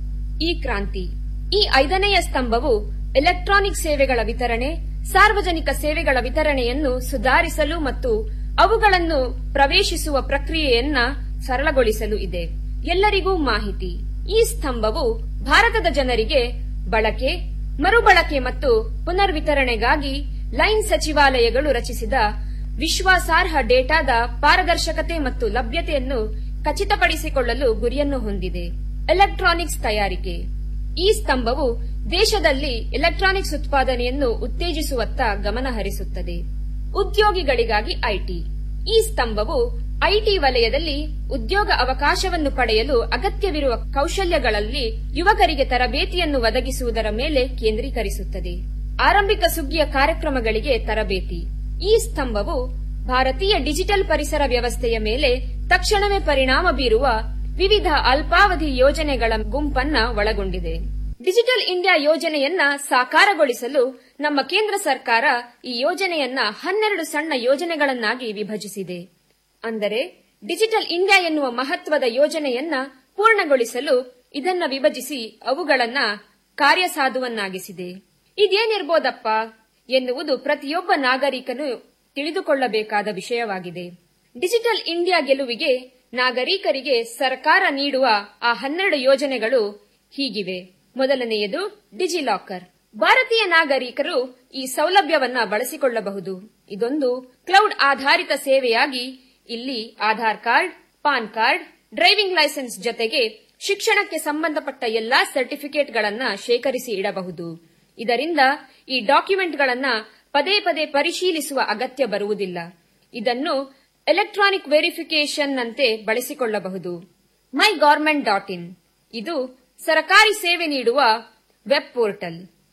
ಈ ಕ್ರಾಂತಿ ಈ ಐದನೆಯ ಸ್ತಂಭವು ಎಲೆಕ್ಟ್ರಾನಿಕ್ ಸೇವೆಗಳ ವಿತರಣೆ ಸಾರ್ವಜನಿಕ ಸೇವೆಗಳ ವಿತರಣೆಯನ್ನು ಸುಧಾರಿಸಲು ಮತ್ತು ಅವುಗಳನ್ನು ಪ್ರವೇಶಿಸುವ ಪ್ರಕ್ರಿಯೆಯನ್ನ ಸರಳಗೊಳಿಸಲು ಇದೆ ಎಲ್ಲರಿಗೂ ಮಾಹಿತಿ ಈ ಸ್ತಂಭವು ಭಾರತದ ಜನರಿಗೆ ಬಳಕೆ ಮರುಬಳಕೆ ಮತ್ತು ಪುನರ್ವಿತರಣೆಗಾಗಿ ಲೈನ್ ಸಚಿವಾಲಯಗಳು ರಚಿಸಿದ ವಿಶ್ವಾಸಾರ್ಹ ಡೇಟಾದ ಪಾರದರ್ಶಕತೆ ಮತ್ತು ಲಭ್ಯತೆಯನ್ನು ಖಚಿತಪಡಿಸಿಕೊಳ್ಳಲು ಗುರಿಯನ್ನು ಹೊಂದಿದೆ ಎಲೆಕ್ಟ್ರಾನಿಕ್ಸ್ ತಯಾರಿಕೆ ಈ ಸ್ತಂಭವು ದೇಶದಲ್ಲಿ ಎಲೆಕ್ಟ್ರಾನಿಕ್ಸ್ ಉತ್ಪಾದನೆಯನ್ನು ಉತ್ತೇಜಿಸುವತ್ತ ಗಮನ ಹರಿಸುತ್ತದೆ ಉದ್ಯೋಗಿಗಳಿಗಾಗಿ ಐಟಿ ಈ ಸ್ತಂಭವು ಐಟಿ ವಲಯದಲ್ಲಿ ಉದ್ಯೋಗ ಅವಕಾಶವನ್ನು ಪಡೆಯಲು ಅಗತ್ಯವಿರುವ ಕೌಶಲ್ಯಗಳಲ್ಲಿ ಯುವಕರಿಗೆ ತರಬೇತಿಯನ್ನು ಒದಗಿಸುವುದರ ಮೇಲೆ ಕೇಂದ್ರೀಕರಿಸುತ್ತದೆ ಆರಂಭಿಕ ಸುಗ್ಗಿಯ ಕಾರ್ಯಕ್ರಮಗಳಿಗೆ ತರಬೇತಿ ಈ ಸ್ತಂಭವು ಭಾರತೀಯ ಡಿಜಿಟಲ್ ಪರಿಸರ ವ್ಯವಸ್ಥೆಯ ಮೇಲೆ ತಕ್ಷಣವೇ ಪರಿಣಾಮ ಬೀರುವ ವಿವಿಧ ಅಲ್ಪಾವಧಿ ಯೋಜನೆಗಳ ಗುಂಪನ್ನ ಒಳಗೊಂಡಿದೆ ಡಿಜಿಟಲ್ ಇಂಡಿಯಾ ಯೋಜನೆಯನ್ನ ಸಾಕಾರಗೊಳಿಸಲು ನಮ್ಮ ಕೇಂದ್ರ ಸರ್ಕಾರ ಈ ಯೋಜನೆಯನ್ನ ಹನ್ನೆರಡು ಸಣ್ಣ ಯೋಜನೆಗಳನ್ನಾಗಿ ವಿಭಜಿಸಿದೆ ಅಂದರೆ ಡಿಜಿಟಲ್ ಇಂಡಿಯಾ ಎನ್ನುವ ಮಹತ್ವದ ಯೋಜನೆಯನ್ನ ಪೂರ್ಣಗೊಳಿಸಲು ಇದನ್ನ ವಿಭಜಿಸಿ ಅವುಗಳನ್ನ ಕಾರ್ಯಸಾಧುವನ್ನಾಗಿಸಿದೆ ಇದೇನಿರ್ಬೋದಪ್ಪ ಎನ್ನುವುದು ಪ್ರತಿಯೊಬ್ಬ ನಾಗರಿಕನು ತಿಳಿದುಕೊಳ್ಳಬೇಕಾದ ವಿಷಯವಾಗಿದೆ ಡಿಜಿಟಲ್ ಇಂಡಿಯಾ ಗೆಲುವಿಗೆ ನಾಗರಿಕರಿಗೆ ಸರ್ಕಾರ ನೀಡುವ ಆ ಹನ್ನೆರಡು ಯೋಜನೆಗಳು ಹೀಗಿವೆ ಮೊದಲನೆಯದು ಡಿಜಿಲಾಕರ್ ಭಾರತೀಯ ನಾಗರಿಕರು ಈ ಸೌಲಭ್ಯವನ್ನ ಬಳಸಿಕೊಳ್ಳಬಹುದು ಇದೊಂದು ಕ್ಲೌಡ್ ಆಧಾರಿತ ಸೇವೆಯಾಗಿ ಇಲ್ಲಿ Aadhaar card PAN card driving licence ಜೊತೆಗೆ ಶಿಕ್ಷಣಕ್ಕೆ ಸಂಬಂಧಪಟ್ಟ ಎಲ್ಲಾ ಸರ್ಟಿಫಿಕೇಟ್ಗಳನ್ನ ಶೇಖರಿಸಿ ಇಡಬಹುದು ಇದರಿಂದ ಈ ಡಾಕ್ಯುಮೆಂಟ್ಗಳನ್ನ ಪದೇ ಪದೇ ಪರಿಶೀಲಿಸುವ ಅಗತ್ಯ ಬರುವುದಿಲ್ಲ ಇದನ್ನು ಎಲೆಕ್ಟ್ರಾನಿಕ್ ವೆರಿಫಿಕೇಶನ್ ನಂತೆ ಬಳಸಿಕೊಳ್ಳಬಹುದು ಮೈ ಗವರ್ಮೆಂಟ್ ಡಾಟ್ ಇನ್ ಇದು ಸರಕಾರಿ ಸೇವೆ ನೀಡುವ ವೆಬ್ ಪೋರ್ಟಲ್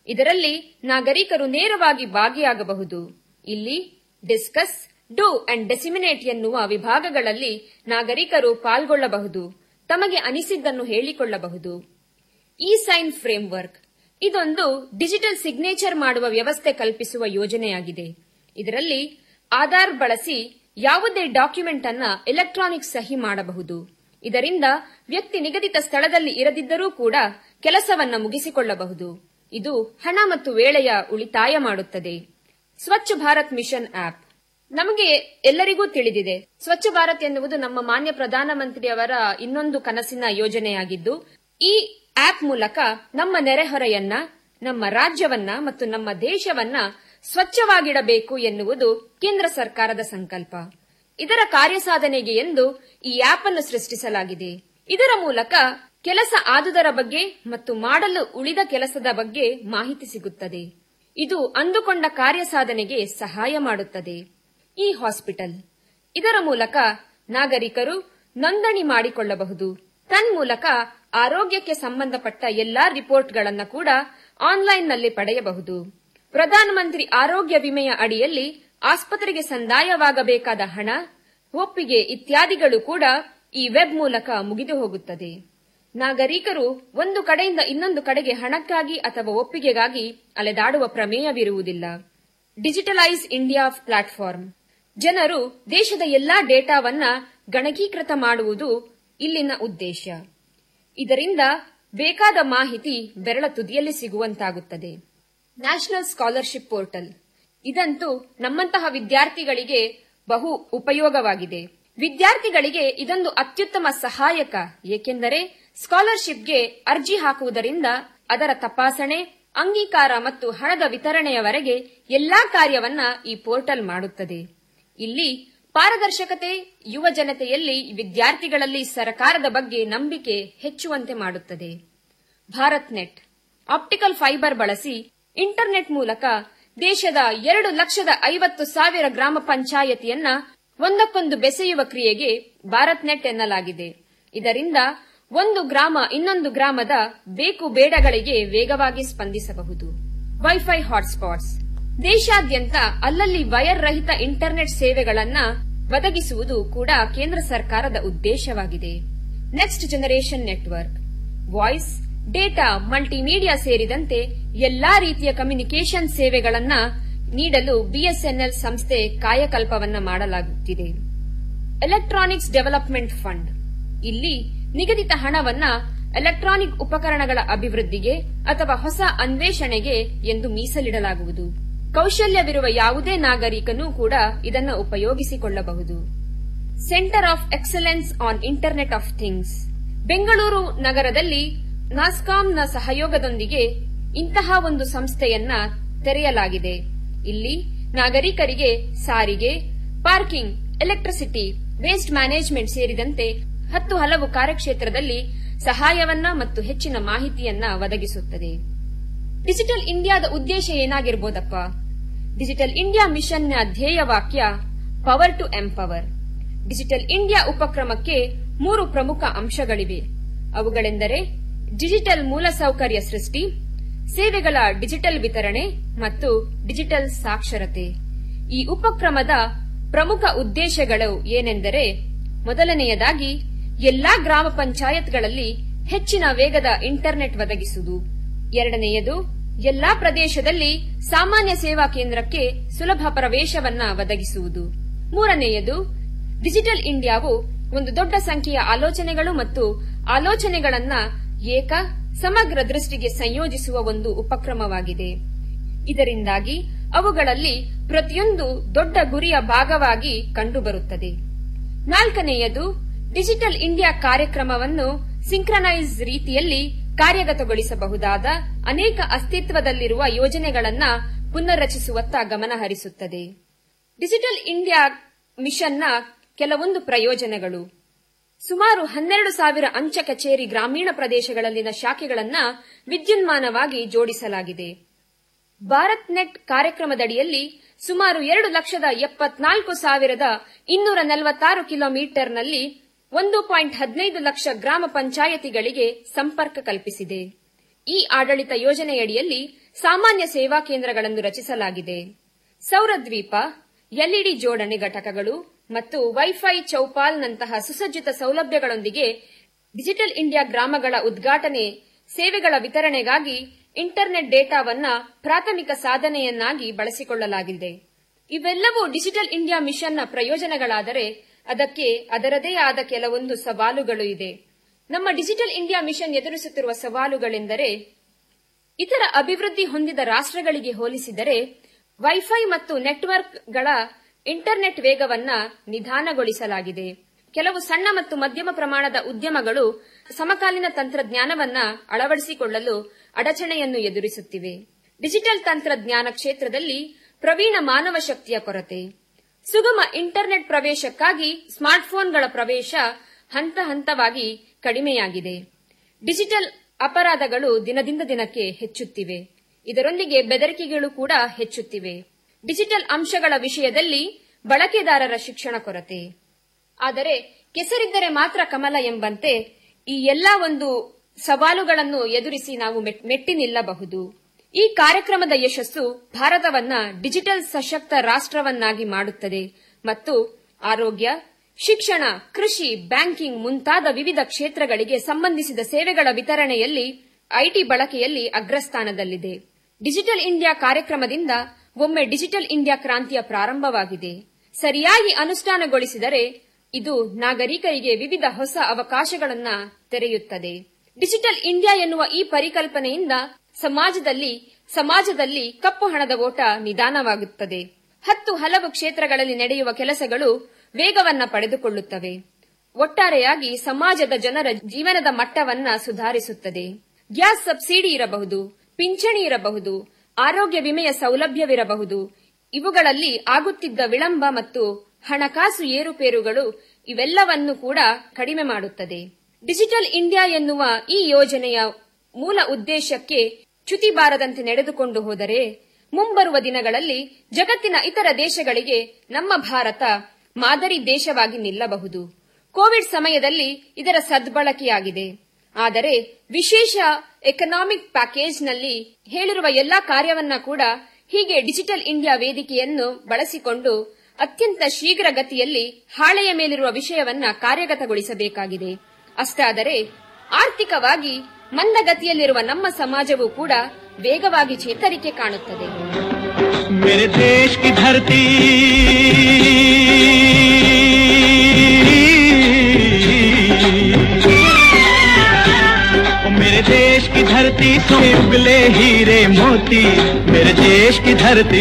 ಇದರಲ್ಲಿ ನಾಗರಿಕರು ನೇರವಾಗಿ ಭಾಗಿಯಾಗಬಹುದು ಇಲ್ಲಿ ಡಿಸ್ಕಸ್ ಡೂ ಅಂಡ್ ಡೆಸಿಮಿನೇಟ್ ಎನ್ನುವ ವಿಭಾಗಗಳಲ್ಲಿ ನಾಗರಿಕರು ಪಾಲ್ಗೊಳ್ಳಬಹುದು ತಮಗೆ ಅನಿಸಿದ್ದನ್ನು ಹೇಳಿಕೊಳ್ಳಬಹುದು ಇ ಸೈನ್ ಫ್ರೇಮ್ವರ್ಕ್ ಇದೊಂದು ಡಿಜಿಟಲ್ ಸಿಗ್ನೇಚರ್ ಮಾಡುವ ವ್ಯವಸ್ಥೆ ಕಲ್ಪಿಸುವ ಯೋಜನೆಯಾಗಿದೆ ಇದರಲ್ಲಿ ಆಧಾರ್ ಬಳಸಿ ಯಾವುದೇ ಡಾಕ್ಯುಮೆಂಟ್ ಅನ್ನ ಎಲೆಕ್ಟ್ರಾನಿಕ್ ಸಹಿ ಮಾಡಬಹುದು ಇದರಿಂದ ವ್ಯಕ್ತಿ ನಿಗದಿತ ಸ್ಥಳದಲ್ಲಿ ಇರದಿದ್ದರೂ ಕೂಡ ಕೆಲಸವನ್ನ ಮುಗಿಸಿಕೊಳ್ಳಬಹುದು ಇದು ಹಣ ಮತ್ತು ವೇಳೆಯ ಉಳಿತಾಯ ಮಾಡುತ್ತದೆ ಸ್ವಚ್ಛ ಭಾರತ್ ಮಿಷನ್ ಆಪ್ ನಮಗೆ ಎಲ್ಲರಿಗೂ ತಿಳಿದಿದೆ ಸ್ವಚ್ಛ ಭಾರತ್ ಎನ್ನುವುದು ನಮ್ಮ ಮಾನ್ಯ ಪ್ರಧಾನಮಂತ್ರಿಯವರ ಇನ್ನೊಂದು ಕನಸಿನ ಯೋಜನೆಯಾಗಿದ್ದು ಈ ಆಪ್ ಮೂಲಕ ನಮ್ಮ ನೆರೆಹೊರೆಯನ್ನ ನಮ್ಮ ರಾಜ್ಯವನ್ನ ಮತ್ತು ನಮ್ಮ ದೇಶವನ್ನ ಸ್ವಚ್ಛವಾಗಿಡಬೇಕು ಎನ್ನುವುದು ಕೇಂದ್ರ ಸರ್ಕಾರದ ಸಂಕಲ್ಪ ಇದರ ಕಾರ್ಯಸಾಧನೆಗೆ ಎಂದು ಈ ಆಪ್ ಅನ್ನು ಸೃಷ್ಟಿಸಲಾಗಿದೆ ಇದರ ಮೂಲಕ ಕೆಲಸ ಆದುದರ ಬಗ್ಗೆ ಮತ್ತು ಮಾಡಲು ಉಳಿದ ಕೆಲಸದ ಬಗ್ಗೆ ಮಾಹಿತಿ ಸಿಗುತ್ತದೆ ಇದು ಅಂದುಕೊಂಡ ಕಾರ್ಯಸಾಧನೆಗೆ ಸಹಾಯ ಮಾಡುತ್ತದೆ ಈ ಹಾಸ್ಪಿಟಲ್ ಇದರ ಮೂಲಕ ನಾಗರಿಕರು ನೋಂದಣಿ ಮಾಡಿಕೊಳ್ಳಬಹುದು ತನ್ಮೂಲಕ ಆರೋಗ್ಯಕ್ಕೆ ಸಂಬಂಧಪಟ್ಟ ಎಲ್ಲಾ ರಿಪೋರ್ಟ್ಗಳನ್ನು ಕೂಡ ಆನ್ಲೈನ್ನಲ್ಲಿ ಪಡೆಯಬಹುದು ಪ್ರಧಾನಮಂತ್ರಿ ಆರೋಗ್ಯ ವಿಮೆಯ ಅಡಿಯಲ್ಲಿ ಆಸ್ಪತ್ರೆಗೆ ಸಂದಾಯವಾಗಬೇಕಾದ ಹಣ ಒಪ್ಪಿಗೆ ಇತ್ಯಾದಿಗಳು ಕೂಡ ಈ ವೆಬ್ ಮೂಲಕ ಮುಗಿದು ಹೋಗುತ್ತದೆ ನಾಗರಿಕರು ಒಂದು ಕಡೆಯಿಂದ ಇನ್ನೊಂದು ಕಡೆಗೆ ಹಣಕ್ಕಾಗಿ ಅಥವಾ ಒಪ್ಪಿಗೆಗಾಗಿ ಅಲೆದಾಡುವ ಪ್ರಮೇಯವಿರುವುದಿಲ್ಲ ಡಿಜಿಟಲೈಸ್ ಇಂಡಿಯಾ ಪ್ಲಾಟ್ಫಾರ್ಮ್ ಜನರು ದೇಶದ ಎಲ್ಲಾ ಡೇಟಾವನ್ನ ಗಣಕೀಕೃತ ಮಾಡುವುದು ಇಲ್ಲಿನ ಉದ್ದೇಶ ಇದರಿಂದ ಬೇಕಾದ ಮಾಹಿತಿ ಬೆರಳ ತುದಿಯಲ್ಲಿ ಸಿಗುವಂತಾಗುತ್ತದೆ ನ್ಯಾಷನಲ್ ಸ್ಕಾಲರ್ಶಿಪ್ ಪೋರ್ಟಲ್ ಇದಂತೂ ನಮ್ಮಂತಹ ವಿದ್ಯಾರ್ಥಿಗಳಿಗೆ ಬಹು ಉಪಯೋಗವಾಗಿದೆ ವಿದ್ಯಾರ್ಥಿಗಳಿಗೆ ಇದೊಂದು ಅತ್ಯುತ್ತಮ ಸಹಾಯಕ ಏಕೆಂದರೆ ಸ್ಕಾಲರ್ಶಿಪ್ಗೆ ಅರ್ಜಿ ಹಾಕುವುದರಿಂದ ಅದರ ತಪಾಸಣೆ ಅಂಗೀಕಾರ ಮತ್ತು ಹಣದ ವಿತರಣೆಯವರೆಗೆ ಎಲ್ಲಾ ಕಾರ್ಯವನ್ನ ಈ ಪೋರ್ಟಲ್ ಮಾಡುತ್ತದೆ ಇಲ್ಲಿ ಪಾರದರ್ಶಕತೆ ಯುವ ಜನತೆಯಲ್ಲಿ ವಿದ್ಯಾರ್ಥಿಗಳಲ್ಲಿ ಸರ್ಕಾರದ ಬಗ್ಗೆ ನಂಬಿಕೆ ಹೆಚ್ಚುವಂತೆ ಮಾಡುತ್ತದೆ ಭಾರತ್ ನೆಟ್ ಆಪ್ಟಿಕಲ್ ಫೈಬರ್ ಬಳಸಿ ಇಂಟರ್ನೆಟ್ ಮೂಲಕ ದೇಶದ ಎರಡು ಲಕ್ಷದ ಐವತ್ತು ಸಾವಿರ ಗ್ರಾಮ ಪಂಚಾಯತಿಯನ್ನ ಒಂದಕ್ಕೊಂದು ಬೆಸೆಯುವ ಕ್ರಿಯೆಗೆ ಭಾರತ್ ನೆಟ್ ಎನ್ನಲಾಗಿದೆ ಇದರಿಂದ ಒಂದು ಗ್ರಾಮ ಇನ್ನೊಂದು ಗ್ರಾಮದ ಬೇಕು ಬೇಡಗಳಿಗೆ ವೇಗವಾಗಿ ಸ್ಪಂದಿಸಬಹುದು ವೈಫೈ ಹಾಟ್ಸ್ಪಾಟ್ಸ್ ದೇಶಾದ್ಯಂತ ಅಲ್ಲಲ್ಲಿ ವೈರ್ ರಹಿತ ಇಂಟರ್ನೆಟ್ ಸೇವೆಗಳನ್ನ ಒದಗಿಸುವುದು ಕೂಡ ಕೇಂದ್ರ ಸರ್ಕಾರದ ಉದ್ದೇಶವಾಗಿದೆ next generation network voice data multimedia ಸೇರಿದಂತೆ ಎಲ್ಲಾ ರೀತಿಯ ಕಮ್ಯುನಿಕೇಷನ್ ಸೇವೆಗಳನ್ನ ನೀಡಲು ಬಿಎಸ್ಎನ್ಎಲ್ ಸಂಸ್ಥೆ ಕಾಯಕಲ್ಪವನ್ನ ಮಾಡಲಾಗುತ್ತಿದೆ ಎಲೆಕ್ಟ್ರಾನಿಕ್ಸ್ ಡೆವಲಪ್ಮೆಂಟ್ ಫಂಡ್ ಇಲ್ಲಿ ನಿಗದಿತ ಹಣವನ್ನ ಎಲೆಕ್ಟ್ರಾನಿಕ್ ಉಪಕರಣಗಳ ಅಭಿವೃದ್ಧಿಗೆ ಅಥವಾ ಹೊಸ ಅನ್ವೇಷಣೆಗೆ ಎಂದು ಮೀಸಲಿಡಲಾಗುವುದು ಕೌಶಲ್ಯವಿರುವ ಯಾವುದೇ ನಾಗರಿಕನೂ ಕೂಡ ಇದನ್ನು ಉಪಯೋಗಿಸಿಕೊಳ್ಳಬಹುದು centre of excellence on internet of things Bengaluru ನಗರದಲ್ಲಿ ನಾಸ್ಕಾಂನ ಸಹಯೋಗದೊಂದಿಗೆ ಇಂತಹ ಒಂದು ಸಂಸ್ಥೆಯನ್ನ ತೆರೆಯಲಾಗಿದೆ ಇಲ್ಲಿ ನಾಗರಿಕರಿಗೆ ಸಾರಿಗೆ ಪಾರ್ಕಿಂಗ್ ಎಲೆಕ್ಟ್ರಿಸಿಟಿ ವೇಸ್ಟ್ ಮ್ಯಾನೇಜ್ಮೆಂಟ್ ಸೇರಿದಂತೆ ಹತ್ತು ಹಲವು ಕಾರ್ಯಕ್ಷೇತ್ರದಲ್ಲಿ ಸಹಾಯವನ್ನ ಮತ್ತು ಹೆಚ್ಚಿನ ಮಾಹಿತಿಯನ್ನ ಒದಗಿಸುತ್ತದೆ ಡಿಜಿಟಲ್ ಇಂಡಿಯಾದ ಉದ್ದೇಶ ಏನಾಗಿರ್ಬೋದಪ್ಪ ಡಿಜಿಟಲ್ ಇಂಡಿಯಾ ಮಿಷನ್ನ ಧ್ಯೇಯ ವಾಕ್ಯ power to empower digital India ಉಪಕ್ರಮಕ್ಕೆ ಮೂರು ಪ್ರಮುಖ ಅಂಶಗಳಿವೆ ಅವುಗಳೆಂದರೆ ಡಿಜಿಟಲ್ ಮೂಲಸೌಕರ್ಯ ಸೃಷ್ಟಿ ಸೇವೆಗಳ ಡಿಜಿಟಲ್ ವಿತರಣೆ ಮತ್ತು ಡಿಜಿಟಲ್ ಸಾಕ್ಷರತೆ ಈ ಉಪಕ್ರಮದ ಪ್ರಮುಖ ಉದ್ದೇಶಗಳು ಏನೆಂದರೆ ಮೊದಲನೆಯದಾಗಿ ಎಲ್ಲಾ ಗ್ರಾಮ ಪಂಚಾಯತ್ಗಳಲ್ಲಿ ಹೆಚ್ಚಿನ ವೇಗದ ಇಂಟರ್ನೆಟ್ ಒದಗಿಸುವುದು ಎರಡನೆಯದು ಎಲ್ಲಾ ಪ್ರದೇಶದಲ್ಲಿ ಸಾಮಾನ್ಯ ಸೇವಾ ಕೇಂದ್ರಕ್ಕೆ ಸುಲಭ ಪ್ರವೇಶವನ್ನ ಒದಗಿಸುವುದು ಮೂರನೆಯದು ಡಿಜಿಟಲ್ ಇಂಡಿಯಾವು ಒಂದು ದೊಡ್ಡ ಸಂಖ್ಯೆಯ ಆಲೋಚನೆಗಳು ಮತ್ತು ಆಲೋಚನೆಗಳನ್ನ ಏಕ ಸಮಗ್ರ ದೃಷ್ಟಿಗೆ ಸಂಯೋಜಿಸುವ ಒಂದು ಉಪಕ್ರಮವಾಗಿದೆ ಇದರಿಂದಾಗಿ ಅವುಗಳಲ್ಲಿ ಪ್ರತಿಯೊಂದು ದೊಡ್ಡ ಗುರಿಯ ಭಾಗವಾಗಿ ಕಂಡುಬರುತ್ತದೆ ನಾಲ್ಕನೆಯದು ಡಿಜಿಟಲ್ ಇಂಡಿಯಾ ಕಾರ್ಯಕ್ರಮವನ್ನು ಸಿಂಕ್ರನೈಸ್ ರೀತಿಯಲ್ಲಿ ಕಾರ್ಯಗತಗೊಳಿಸಬಹುದಾದ ಅನೇಕ ಅಸ್ತಿತ್ವದಲ್ಲಿರುವ ಯೋಜನೆಗಳನ್ನ ಪುನರ್ರಚಿಸುವತ್ತ ಗಮನ ಹರಿಸುತ್ತದೆ ಡಿಜಿಟಲ್ ಇಂಡಿಯಾ ಮಿಷನ್ನ ಕೆಲವೊಂದು ಪ್ರಯೋಜನಗಳು ಸುಮಾರು ಹನ್ನೆರಡು ಸಾವಿರ ಅಂಚೆ ಕಚೇರಿ ಗ್ರಾಮೀಣ ಪ್ರದೇಶಗಳಲ್ಲಿನ ಶಾಖೆಗಳನ್ನ ವಿದ್ಯುನ್ಮಾನವಾಗಿ ಜೋಡಿಸಲಾಗಿದೆ ಭಾರತ್ ನೆಟ್ ಕಾರ್ಯಕ್ರಮದಡಿಯಲ್ಲಿ ಸುಮಾರು ಎರಡು ಲಕ್ಷದ ಎಪ್ಪತ್ನಾಲ್ಕು ಸಾವಿರದ ಇನ್ನೂರ ನಲವತ್ತಾರು ಕಿಲೋಮೀಟರ್ನಲ್ಲಿ ಒಂದು ಪಾಯಿಂಟ್ ಹದಿನೈದು ಲಕ್ಷ ಗ್ರಾಮ ಪಂಚಾಯತಿಗಳಿಗೆ ಸಂಪರ್ಕ ಕಲ್ಪಿಸಿದೆ ಈ ಆಡಳಿತ ಯೋಜನೆಯಡಿಯಲ್ಲಿ ಸಾಮಾನ್ಯ ಸೇವಾ ಕೇಂದ್ರಗಳನ್ನು ರಚಿಸಲಾಗಿದೆ ಸೌರದ್ವೀಪ ಎಲ್ಇಡಿ ಜೋಡಣೆ ಘಟಕಗಳು ಮತ್ತು ವೈಫೈ ಚೌಪಾಲ್ನಂತಹ ಸುಸಜ್ಜಿತ ಸೌಲಭ್ಯಗಳೊಂದಿಗೆ ಡಿಜಿಟಲ್ ಇಂಡಿಯಾ ಗ್ರಾಮಗಳ ಉದ್ಘಾಟನೆ ಸೇವೆಗಳ ವಿತರಣೆಗಾಗಿ ಇಂಟರ್ನೆಟ್ ಡೇಟಾವನ್ನ ಪ್ರಾಥಮಿಕ ಸಾಧನೆಯನ್ನಾಗಿ ಬಳಸಿಕೊಳ್ಳಲಾಗಿದೆ ಇವೆಲ್ಲವೂ ಡಿಜಿಟಲ್ ಇಂಡಿಯಾ ಮಿಷನ್ನ ಪ್ರಯೋಜನಗಳಾದರೆ ಅದಕ್ಕೆ ಅದರದೇ ಆದ ಕೆಲವೊಂದು ಸವಾಲುಗಳು ಇದೆ ನಮ್ಮ ಡಿಜಿಟಲ್ ಇಂಡಿಯಾ ಮಿಷನ್ ಎದುರಿಸುತ್ತಿರುವ ಸವಾಲುಗಳೆಂದರೆ ಇತರ ಅಭಿವೃದ್ಧಿ ಹೊಂದಿದ ರಾಷ್ಟ್ರಗಳಿಗೆ ಹೋಲಿಸಿದರೆ ವೈಫೈ ಮತ್ತು ನೆಟ್ವರ್ಕ್ಗಳ ಇಂಟರ್ನೆಟ್ ವೇಗವನ್ನ ನಿಧಾನಗೊಳಿಸಲಾಗಿದೆ ಕೆಲವು ಸಣ್ಣ ಮತ್ತು ಮಧ್ಯಮ ಪ್ರಮಾಣದ ಉದ್ಯಮಗಳು ಸಮಕಾಲೀನ ತಂತ್ರಜ್ಞಾನವನ್ನ ಅಳವಡಿಸಿಕೊಳ್ಳಲು ಅಡಚಣೆಯನ್ನು ಎದುರಿಸುತ್ತಿವೆ ಡಿಜಿಟಲ್ ತಂತ್ರಜ್ಞಾನ ಕ್ಷೇತ್ರದಲ್ಲಿ ಪ್ರವೀಣ ಮಾನವ ಶಕ್ತಿಯ ಕೊರತೆ ಸುಗಮ ಇಂಟರ್ನೆಟ್ ಪ್ರವೇಶಕ್ಕಾಗಿ ಸ್ಮಾರ್ಟ್ಫೋನ್ಗಳ ಪ್ರವೇಶ ಹಂತ ಹಂತವಾಗಿ ಕಡಿಮೆಯಾಗಿದೆ ಡಿಜಿಟಲ್ ಅಪರಾಧಗಳು ದಿನದಿಂದ ದಿನಕ್ಕೆ ಹೆಚ್ಚುತ್ತಿವೆ ಇದರೊಂದಿಗೆ ಬೆದರಿಕೆಗಳು ಕೂಡ ಹೆಚ್ಚುತ್ತಿವೆ ಡಿಜಿಟಲ್ ಅಂಶಗಳ ವಿಷಯದಲ್ಲಿ ಬಳಕೆದಾರರ ಶಿಕ್ಷಣ ಕೊರತೆ ಆದರೆ ಕೆಸರಿದ್ದರೆ ಮಾತ್ರ ಕಮಲ ಎಂಬಂತೆ ಈ ಎಲ್ಲಾ ಒಂದು ಸವಾಲುಗಳನ್ನು ಎದುರಿಸಿ ನಾವು ಮೆಟ್- ಮೆಟ್ಟಿ ನಿಲ್ಲಬಹುದು ಈ ಕಾರ್ಯಕ್ರಮದ ಯಶಸ್ಸು ಭಾರತವನ್ನ ಡಿಜಿಟಲ್ ಸಶಕ್ತ ರಾಷ್ಟ್ರವನ್ನಾಗಿ ಮಾಡುತ್ತದೆ ಮತ್ತು ಆರೋಗ್ಯ ಶಿಕ್ಷಣ ಕೃಷಿ ಬ್ಯಾಂಕಿಂಗ್ ಮುಂತಾದ ವಿವಿಧ ಕ್ಷೇತ್ರಗಳಿಗೆ ಸಂಬಂಧಿಸಿದ ಸೇವೆಗಳ ವಿತರಣೆಯಲ್ಲಿ ಐಟಿ ಬಳಕೆಯಲ್ಲಿ ಅಗ್ರಸ್ಥಾನದಲ್ಲಿದೆ ಡಿಜಿಟಲ್ ಇಂಡಿಯಾ ಕಾರ್ಯಕ್ರಮದಿಂದ ಒಮ್ಮೆ ಡಿಜಿಟಲ್ ಇಂಡಿಯಾ ಕ್ರಾಂತಿಯ ಪ್ರಾರಂಭವಾಗಿದೆ ಸರಿಯಾಗಿ ಅನುಷ್ಠಾನಗೊಳಿಸಿದರೆ ಇದು ನಾಗರಿಕರಿಗೆ ವಿವಿಧ ಹೊಸ ಅವಕಾಶಗಳನ್ನ ತೆರೆಯುತ್ತದೆ ಡಿಜಿಟಲ್ ಇಂಡಿಯಾ ಎನ್ನುವ ಈ ಪರಿಕಲ್ಪನೆಯಿಂದ ಸಮಾಜದಲ್ಲಿ ಸಮಾಜದಲ್ಲಿ ಕಪ್ಪು ಹಣದ ಓಟ ನಿಧಾನವಾಗುತ್ತದೆ ಹತ್ತು ಹಲವು ಕ್ಷೇತ್ರಗಳಲ್ಲಿ ನಡೆಯುವ ಕೆಲಸಗಳು ವೇಗವನ್ನ ಪಡೆದುಕೊಳ್ಳುತ್ತವೆ ಒಟ್ಟಾರೆಯಾಗಿ ಸಮಾಜದ ಜನರ ಜೀವನದ ಮಟ್ಟವನ್ನ ಸುಧಾರಿಸುತ್ತದೆ ಗ್ಯಾಸ್ ಸಬ್ಸಿಡಿ ಇರಬಹುದು ಪಿಂಚಣಿ ಇರಬಹುದು ಆರೋಗ್ಯ ವಿಮೆಯ ಸೌಲಭ್ಯವಿರಬಹುದು ಇವುಗಳಲ್ಲಿ ಆಗುತ್ತಿದ್ದ ವಿಳಂಬ ಮತ್ತು ಹಣಕಾಸು ಏರುಪೇರುಗಳು ಇವೆಲ್ಲವನ್ನು ಕೂಡ ಕಡಿಮೆ ಮಾಡುತ್ತದೆ ಡಿಜಿಟಲ್ ಇಂಡಿಯಾ ಎನ್ನುವ ಈ ಯೋಜನೆಯ ಮೂಲ ಉದ್ದೇಶಕ್ಕೆ ಚ್ಯುತಿ ಬಾರದಂತೆ ನಡೆದುಕೊಂಡು ಹೋದರೆ ಮುಂಬರುವ ದಿನಗಳಲ್ಲಿ ಜಗತ್ತಿನ ಇತರ ದೇಶಗಳಿಗೆ ನಮ್ಮ ಭಾರತ ಮಾದರಿ ದೇಶವಾಗಿ ನಿಲ್ಲಬಹುದು ಕೋವಿಡ್ ಸಮಯದಲ್ಲಿ ಇದರ ಸದ್ಬಳಕೆಯಾಗಿದೆ ಆದರೆ ವಿಶೇಷ ಎಕನಾಮಿಕ್ ಪ್ಯಾಕೇಜ್ನಲ್ಲಿ ಹೇಳಿರುವ ಎಲ್ಲಾ ಕಾರ್ಯವನ್ನ ಕೂಡ ಹೀಗೆ ಡಿಜಿಟಲ್ ಇಂಡಿಯಾ ವೇದಿಕೆಯನ್ನು ಬಳಸಿಕೊಂಡು ಅತ್ಯಂತ ಶೀಘ್ರ ಗತಿಯಲ್ಲಿ ಹಾಳೆಯ ಮೇಲಿರುವ ವಿಷಯವನ್ನ ಕಾರ್ಯಗತಗೊಳಿಸಬೇಕಾಗಿದೆ ಅಷ್ಟಾದರೆ ಆರ್ಥಿಕವಾಗಿ ಮಂದಗತಿಯಲ್ಲಿರುವ ನಮ್ಮ ಸಮಾಜವೂ ಕೂಡ ವೇಗವಾಗಿ ಚೇತರಿಕೆ ಕಾಣುತ್ತದೆ मेरे देश की धरती ओ मेरे देश की धरती से उगले हीरे मोती मेरे देश की धरती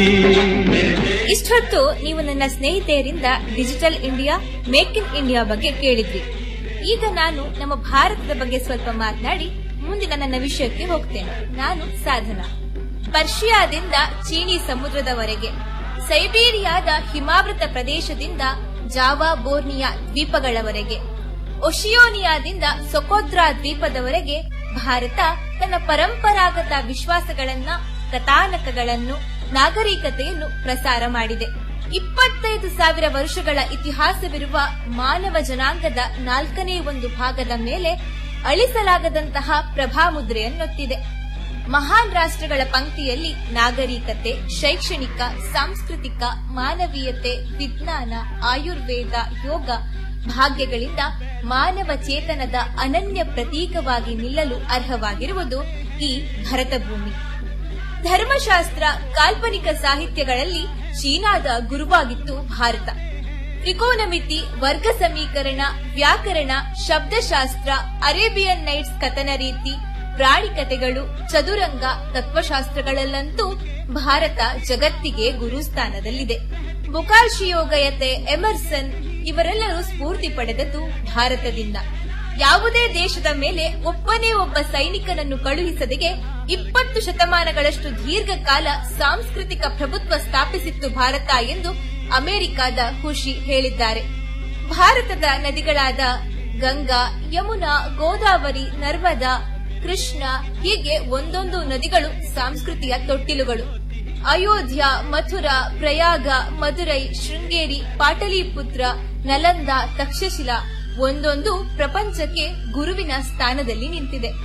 ಇಷ್ಟೊತ್ತು ನೀವು ನನ್ನ ಸ್ನೇಹಿತೆಯರಿಂದ digital India make in India ಬಗ್ಗೆ ಕೇಳಿದ್ರಿ ಈಗ ನಾನು ನಮ್ಮ ಭಾರತದ ಬಗ್ಗೆ ಸ್ವಲ್ಪ ಮಾತನಾಡಿ ಮುಂದಿನ ನನ್ನ ವಿಷಯಕ್ಕೆ ಹೋಗ್ತೇನೆ ನಾನು ಸಾಧನಾ ಪರ್ಷಿಯಾದಿಂದ ಚೀನಿ ಸಮುದ್ರದವರೆಗೆ ಸೈಬೀರಿಯಾದ ಹಿಮಾವೃತ ಪ್ರದೇಶದಿಂದ ಜಾವಾ ಬೋರ್ನಿಯಾ ದ್ವೀಪಗಳವರೆಗೆ ಒಶಿಯೋನಿಯಾದಿಂದ ಸೊಕೋದ್ರಾ ದ್ವೀಪದವರೆಗೆ ಭಾರತ ತನ್ನ ಪರಂಪರಾಗತ ವಿಶ್ವಾಸಗಳನ್ನ ಕಥಾನಕಗಳನ್ನು ನಾಗರಿಕತೆಯನ್ನು ಪ್ರಸಾರ ಮಾಡಿದೆ ಇಪ್ಪತ್ತೈದು ಸಾವಿರ ವರ್ಷಗಳ ಇತಿಹಾಸವಿರುವ ಮಾನವ ಜನಾಂಗದ ನಾಲ್ಕನೇ ಒಂದು ಭಾಗದ ಮೇಲೆ ಅಳಿಸಲಾಗದಂತಹ ಪ್ರಭಾಮುದ್ರೆಯನ್ನೊತ್ತಿದೆ ಮಹಾನ್ ರಾಷ್ಟ್ರಗಳ ಪಂಕ್ತಿಯಲ್ಲಿ ನಾಗರಿಕತೆ ಶೈಕ್ಷಣಿಕ ಸಾಂಸ್ಕೃತಿಕ ಮಾನವೀಯತೆ ವಿಜ್ಞಾನ ಆಯುರ್ವೇದ ಯೋಗ ಭಾಗ್ಯಗಳಿಂದ ಮಾನವ ಚೇತನದ ಅನನ್ಯ ಪ್ರತೀಕವಾಗಿ ನಿಲ್ಲಲು ಅರ್ಹವಾಗಿರುವುದು ಈ ಭರತ ಭೂಮಿ ಧರ್ಮಶಾಸ್ತ್ರ ಕಾಲ್ಪನಿಕ ಸಾಹಿತ್ಯಗಳಲ್ಲಿ ಚೀನಾದ ಗುರುವಾಗಿತ್ತು ಭಾರತ ತ್ರಿಕೋನಮಿತಿ ವರ್ಗ ಸಮೀಕರಣ ವ್ಯಾಕರಣ ಶಬ್ದಶಾಸ್ತ್ರ ಅರೇಬಿಯನ್ ನೈಟ್ಸ್ ಕಥನ ರೀತಿ ಪ್ರಾಣಿ ಕಥೆಗಳು ಚದುರಂಗ ತತ್ವಶಾಸ್ತ್ರಗಳಲ್ಲಂತೂ ಭಾರತ ಜಗತ್ತಿಗೆ ಗುರುಸ್ಥಾನದಲ್ಲಿದೆ ಬುಕಾಶಿಯೋಗಯತೆ ಎಮರ್ಸನ್ ಇವರೆಲ್ಲರೂ ಸ್ಫೂರ್ತಿ ಪಡೆದದ್ದು ಭಾರತದಿಂದ ಯಾವುದೇ ದೇಶದ ಮೇಲೆ ಒಬ್ಬನೇ ಒಬ್ಬ ಸೈನಿಕನನ್ನು ಕಳುಹಿಸದೆಗೆ ಇಪ್ಪತ್ತು ಶತಮಾನಗಳಷ್ಟು ದೀರ್ಘಕಾಲ ಸಾಂಸ್ಕೃತಿಕ ಪ್ರಭುತ್ವ ಸ್ಥಾಪಿಸಿತ್ತು ಭಾರತ ಎಂದು ಅಮೆರಿಕದ ಖುಷಿ ಹೇಳಿದ್ದಾರೆ ಭಾರತದ ನದಿಗಳಾದ ಗಂಗಾ ಯಮುನಾ ಗೋದಾವರಿ ನರ್ಮದಾ ಕೃಷ್ಣ ಹೀಗೆ ಒಂದೊಂದು ನದಿಗಳು ಸಂಸ್ಕೃತಿಯ ತೊಟ್ಟಿಲುಗಳು ಅಯೋಧ್ಯ ಮಥುರಾ ಪ್ರಯಾಗ ಮದುರೈ ಶೃಂಗೇರಿ ಪಾಟಲಿಪುತ್ರ ನಲಂದ ತಕ್ಷಶಿಲಾ ಒಂದೊಂದು ಪ್ರಪಂಚಕ್ಕೆ ಗುರುವಿನ ಸ್ಥಾನದಲ್ಲಿ ನಿಂತಿದೆ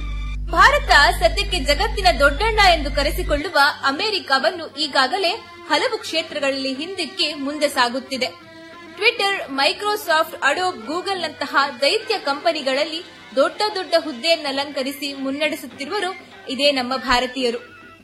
ಭಾರತ ಸದ್ಯಕ್ಕೆ ಜಗತ್ತಿನ ದೊಡ್ಡಣ್ಣ ಎಂದು ಕರೆಸಿಕೊಳ್ಳುವ ಅಮೆರಿಕವನ್ನು ಈಗಾಗಲೇ ಹಲವು ಕ್ಷೇತ್ರಗಳಲ್ಲಿ ಹಿಂದಿಕ್ಕಿ ಮುಂದೆ ಸಾಗುತ್ತಿದೆ ಟ್ವಿಟರ್ ಮೈಕ್ರೋಸಾಫ್ಟ್ ಅಡೋಬ್ ಗೂಗಲ್ ನಂತಹ ದೈತ್ಯ ಕಂಪನಿಗಳಲ್ಲಿ ದೊಡ್ಡ ದೊಡ್ಡ ಹುದ್ದೆಯನ್ನಲಂಕರಿಸಿ ಮುನ್ನಡೆಸುತ್ತಿರುವರು ಇದೇ ನಮ್ಮ ಭಾರತೀಯರು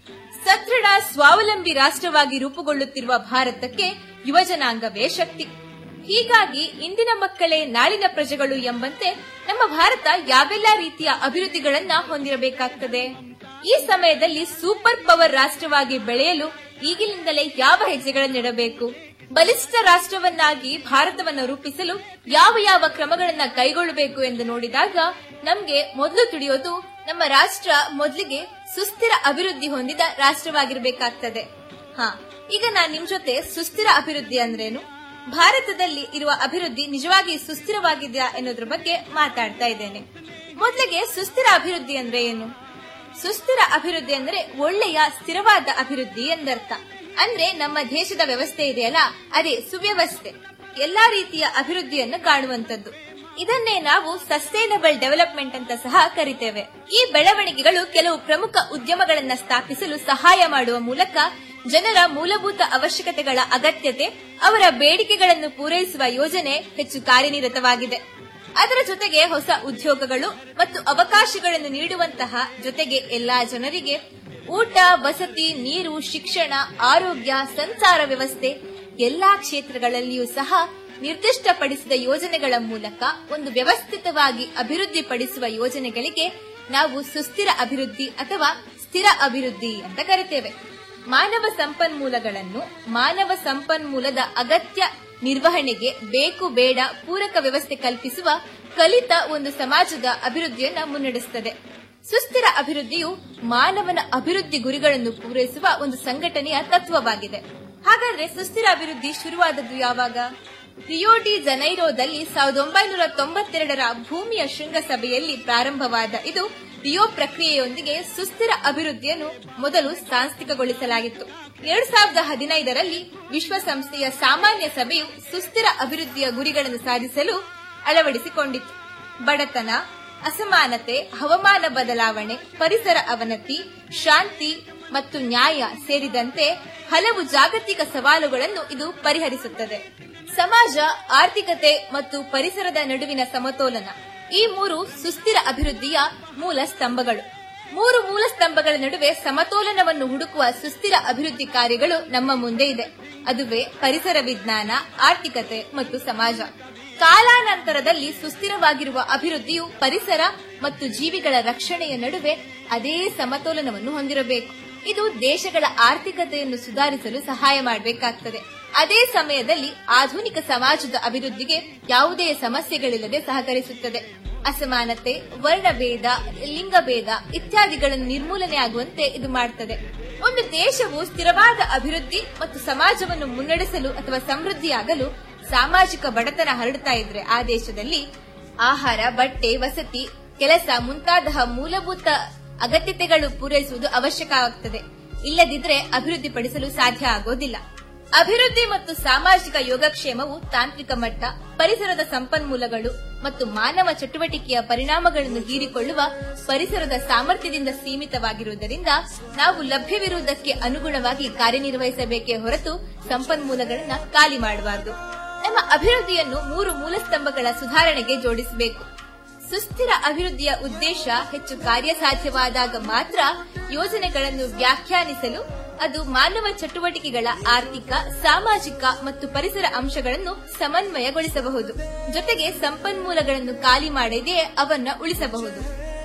ಸದೃಢ ಸ್ವಾವಲಂಬಿ ರಾಷ್ಟ್ರವಾಗಿ ರೂಪುಗೊಳ್ಳುತ್ತಿರುವ ಭಾರತಕ್ಕೆ ಯುವಜನಾಂಗವೇ ಶಕ್ತಿ ಹೀಗಾಗಿ ಇಂದಿನ ಮಕ್ಕಳೇ ನಾಳಿನ ಪ್ರಜೆಗಳು ಎಂಬಂತೆ ನಮ್ಮ ಭಾರತ ಯಾವೆಲ್ಲ ರೀತಿಯ ಅಭಿವೃದ್ಧಿಗಳನ್ನ ಹೊಂದಿರಬೇಕಾಗ್ತದೆ ಈ ಸಮಯದಲ್ಲಿ ಸೂಪರ್ ಪವರ್ ರಾಷ್ಟ್ರವಾಗಿ ಬೆಳೆಯಲು ಈಗಿನಿಂದಲೇ ಯಾವ ಹೆಜ್ಜೆಗಳನ್ನಿಡಬೇಕು ಬಲಿಷ್ಠ ರಾಷ್ಟ್ರವನ್ನಾಗಿ ಭಾರತವನ್ನು ರೂಪಿಸಲು ಯಾವ ಯಾವ ಕ್ರಮಗಳನ್ನ ಕೈಗೊಳ್ಳಬೇಕು ಎಂದು ನೋಡಿದಾಗ ನಮ್ಗೆ ಮೊದಲು ತಿಳಿಯೋದು ನಮ್ಮ ರಾಷ್ಟ್ರ ಮೊದಲಿಗೆ ಸುಸ್ಥಿರ ಅಭಿವೃದ್ಧಿ ಹೊಂದಿದ ರಾಷ್ಟ್ರವಾಗಿರಬೇಕಾಗ್ತದೆ ಹಾ ಈಗ ನಾನ್ ನಿಮ್ ಜೊತೆ ಸುಸ್ಥಿರ ಅಭಿವೃದ್ಧಿ ಅಂದ್ರೇನು ಭಾರತದಲ್ಲಿ ಇರುವ ಅಭಿವೃದ್ಧಿ ನಿಜವಾಗಿ ಸುಸ್ಥಿರವಾಗಿದೆಯಾ ಎನ್ನುವುದ್ರ ಬಗ್ಗೆ ಮಾತಾಡ್ತಾ ಇದ್ದೇನೆ ಮೊದಲಿಗೆ ಸುಸ್ಥಿರ ಅಭಿವೃದ್ಧಿ ಅಂದ್ರೆ ಏನು ಸುಸ್ಥಿರ ಅಭಿವೃದ್ಧಿ ಅಂದ್ರೆ ಒಳ್ಳೆಯ ಸ್ಥಿರವಾದ ಅಭಿವೃದ್ಧಿ ಎಂದರ್ಥ ಅಂದ್ರೆ ನಮ್ಮ ದೇಶದ ವ್ಯವಸ್ಥೆ ಇದೆಯಲ್ಲ ಅದೇ ಸುವ್ಯವಸ್ಥೆ ಎಲ್ಲಾ ರೀತಿಯ ಅಭಿವೃದ್ಧಿಯನ್ನು ಕಾಣುವಂತದ್ದು ಇದನ್ನೇ ನಾವು ಸಸ್ಟೈನಬಲ್ ಡೆವಲಪ್ಮೆಂಟ್ ಅಂತ ಸಹ ಕರಿತೇವೆ ಈ ಬೆಳವಣಿಗೆಗಳು ಕೆಲವು ಪ್ರಮುಖ ಉದ್ಯಮಗಳನ್ನ ಸ್ಥಾಪಿಸಲು ಸಹಾಯ ಮಾಡುವ ಮೂಲಕ ಜನರ ಮೂಲಭೂತ ಅವಶ್ಯಕತೆಗಳ ಅಗತ್ಯತೆ ಅವರ ಬೇಡಿಕೆಗಳನ್ನು ಪೂರೈಸುವ ಯೋಜನೆ ಹೆಚ್ಚು ಕಾರ್ಯನಿರತವಾಗಿದೆ ಅದರ ಜೊತೆಗೆ ಹೊಸ ಉದ್ಯೋಗಗಳು ಮತ್ತು ಅವಕಾಶಗಳನ್ನು ನೀಡುವಂತಹ ಜೊತೆಗೆ ಎಲ್ಲಾ ಜನರಿಗೆ ಊಟ ವಸತಿ ನೀರು ಶಿಕ್ಷಣ ಆರೋಗ್ಯ ಸಂಚಾರ ವ್ಯವಸ್ಥೆ ಎಲ್ಲಾ ಕ್ಷೇತ್ರಗಳಲ್ಲಿಯೂ ಸಹ ನಿರ್ದಿಷ್ಟಪಡಿಸಿದ ಯೋಜನೆಗಳ ಮೂಲಕ ಒಂದು ವ್ಯವಸ್ಥಿತವಾಗಿ ಅಭಿವೃದ್ಧಿಪಡಿಸುವ ಯೋಜನೆಗಳಿಗೆ ನಾವು ಸುಸ್ಥಿರ ಅಭಿವೃದ್ಧಿ ಅಥವಾ ಸ್ಥಿರ ಅಭಿವೃದ್ಧಿ ಅಂತ ಕರಿತೇವೆ ಮಾನವ ಸಂಪನ್ಮೂಲಗಳನ್ನು ಮಾನವ ಸಂಪನ್ಮೂಲದ ಅಗತ್ಯ ನಿರ್ವಹಣೆಗೆ ಬೇಕು ಬೇಡ ಪೂರಕ ವ್ಯವಸ್ಥೆ ಕಲ್ಪಿಸುವ ಕಲಿತ ಒಂದು ಸಮಾಜದ ಅಭಿವೃದ್ಧಿಯನ್ನ ಮುನ್ನಡೆಸುತ್ತದೆ ಸುಸ್ಥಿರ ಅಭಿವೃದ್ಧಿಯು ಮಾನವನ ಅಭಿವೃದ್ಧಿ ಗುರಿಗಳನ್ನು ಪೂರೈಸುವ ಒಂದು ಸಂಘಟನೆಯ ತತ್ವವಾಗಿದೆ ಹಾಗಾದ್ರೆ ಸುಸ್ಥಿರ ಅಭಿವೃದ್ಧಿ ಶುರುವಾದದ್ದು ಯಾವಾಗ ರಿಯೋ ಡಿ ಜನೈರೋದಲ್ಲಿ ಸಾವಿರದ ಒಂಬೈನೂರ ತೊಂಬತ್ತೆರಡರ ಭೂಮಿಯ ಶೃಂಗಸಭೆಯಲ್ಲಿ ಪ್ರಾರಂಭವಾದ ಇದು ರಿಯೋ ಪ್ರಕ್ರಿಯೆಯೊಂದಿಗೆ ಸುಸ್ಥಿರ ಅಭಿವೃದ್ಧಿಯನ್ನು ಮೊದಲು ಸಾಂಸ್ಥಿಕಗೊಳಿಸಲಾಗಿತ್ತು ಎರಡ್ ಸಾವಿರದ ಹದಿನೈದರಲ್ಲಿ ವಿಶ್ವಸಂಸ್ಥೆಯ ಸಾಮಾನ್ಯ ಸಭೆಯು ಸುಸ್ಥಿರ ಅಭಿವೃದ್ಧಿಯ ಗುರಿಗಳನ್ನು ಸಾಧಿಸಲು ಅಳವಡಿಸಿಕೊಂಡಿತ್ತು ಬಡತನ ಅಸಮಾನತೆ ಹವಾಮಾನ ಬದಲಾವಣೆ ಪರಿಸರ ಅವನತಿ ಶಾಂತಿ ಮತ್ತು ನ್ಯಾಯ ಸೇರಿದಂತೆ ಹಲವು ಜಾಗತಿಕ ಸವಾಲುಗಳನ್ನು ಇದು ಪರಿಹರಿಸುತ್ತದೆ ಸಮಾಜ ಆರ್ಥಿಕತೆ ಮತ್ತು ಪರಿಸರದ ನಡುವಿನ ಸಮತೋಲನ ಈ ಮೂರು ಸುಸ್ಥಿರ ಅಭಿವೃದ್ಧಿಯ ಮೂಲ ಸ್ತಂಭಗಳು ಮೂರು ಮೂಲ ಸ್ತಂಭಗಳ ನಡುವೆ ಸಮತೋಲನವನ್ನು ಹುಡುಕುವ ಸುಸ್ಥಿರ ಅಭಿವೃದ್ಧಿ ಕಾರ್ಯಗಳು ನಮ್ಮ ಮುಂದೆ ಇದೆ ಅದುವೇ ಪರಿಸರ ವಿಜ್ಞಾನ ಆರ್ಥಿಕತೆ ಮತ್ತು ಸಮಾಜ ಕಾಲಾನಂತರದಲ್ಲಿ ಸುಸ್ಥಿರವಾಗಿರುವ ಅಭಿವೃದ್ಧಿಯು ಪರಿಸರ ಮತ್ತು ಜೀವಿಗಳ ರಕ್ಷಣೆಯ ನಡುವೆ ಅದೇ ಸಮತೋಲನವನ್ನು ಹೊಂದಿರಬೇಕು ಇದು ದೇಶಗಳ ಆರ್ಥಿಕತೆಯನ್ನು ಸುಧಾರಿಸಲು ಸಹಾಯ ಮಾಡಬೇಕಾಗ್ತದೆ ಅದೇ ಸಮಯದಲ್ಲಿ ಆಧುನಿಕ ಸಮಾಜದ ಅಭಿವೃದ್ಧಿಗೆ ಯಾವುದೇ ಸಮಸ್ಯೆಗಳಿಲ್ಲದೆ ಸಹಕರಿಸುತ್ತದೆ ಅಸಮಾನತೆ ವರ್ಣಭೇದ ಲಿಂಗಭೇದ ಇತ್ಯಾದಿಗಳನ್ನು ನಿರ್ಮೂಲನೆ ಆಗುವಂತೆ ಇದು ಮಾಡುತ್ತದೆ ಒಂದು ದೇಶವು ಸ್ಥಿರವಾದ ಅಭಿವೃದ್ಧಿ ಮತ್ತು ಸಮಾಜವನ್ನು ಮುನ್ನಡೆಸಲು ಅಥವಾ ಸಮೃದ್ಧಿಯಾಗಲು ಸಾಮಾಜಿಕ ಬಡತನ ಹರಡುತ್ತಾ ಇದ್ರೆ ಆ ದೇಶದಲ್ಲಿ ಆಹಾರ ಬಟ್ಟೆ ವಸತಿ ಕೆಲಸ ಮುಂತಾದ ಮೂಲಭೂತ ಅಗತ್ಯತೆಗಳು ಪೂರೈಸುವುದು ಅವಶ್ಯಕವಾಗುತ್ತದೆ ಇಲ್ಲದಿದ್ರೆ ಅಭಿವೃದ್ಧಿಪಡಿಸಲು ಸಾಧ್ಯ ಆಗೋದಿಲ್ಲ ಅಭಿವೃದ್ಧಿ ಮತ್ತು ಸಾಮಾಜಿಕ ಯೋಗಕ್ಷೇಮವು ತಾಂತ್ರಿಕ ಮಟ್ಟ ಪರಿಸರದ ಸಂಪನ್ಮೂಲಗಳು ಮತ್ತು ಮಾನವ ಚಟುವಟಿಕೆಯ ಪರಿಣಾಮಗಳನ್ನು ಹೀರಿಕೊಳ್ಳುವ ಪರಿಸರದ ಸಾಮರ್ಥ್ಯದಿಂದ ಸೀಮಿತವಾಗಿರುವುದರಿಂದ ನಾವು ಲಭ್ಯವಿರುವುದಕ್ಕೆ ಅನುಗುಣವಾಗಿ ಕಾರ್ಯನಿರ್ವಹಿಸಬೇಕೇ ಹೊರತು ಸಂಪನ್ಮೂಲಗಳನ್ನು ಖಾಲಿ ಮಾಡಬಾರದು ನಮ್ಮ ಅಭಿವೃದ್ಧಿಯನ್ನು ಮೂರು ಮೂಲಸ್ತಂಭಗಳ ಸುಧಾರಣೆಗೆ ಜೋಡಿಸಬೇಕು ಸುಸ್ಥಿರ ಅಭಿವೃದ್ಧಿಯ ಉದ್ದೇಶ ಹೆಚ್ಚು ಕಾರ್ಯಸಾಧ್ಯವಾದಾಗ ಮಾತ್ರ ಯೋಜನೆಗಳನ್ನು ವ್ಯಾಖ್ಯಾನಿಸಲು ಅದು ಮಾನವ ಚಟುವಟಿಕೆಗಳ ಆರ್ಥಿಕ ಸಾಮಾಜಿಕ ಮತ್ತು ಪರಿಸರ ಅಂಶಗಳನ್ನು ಸಮನ್ವಯಗೊಳಿಸಬಹುದು ಜೊತೆಗೆ ಸಂಪನ್ಮೂಲಗಳನ್ನು ಖಾಲಿ ಮಾಡದೆ ಅವನ್ನ ಉಳಿಸಬಹುದು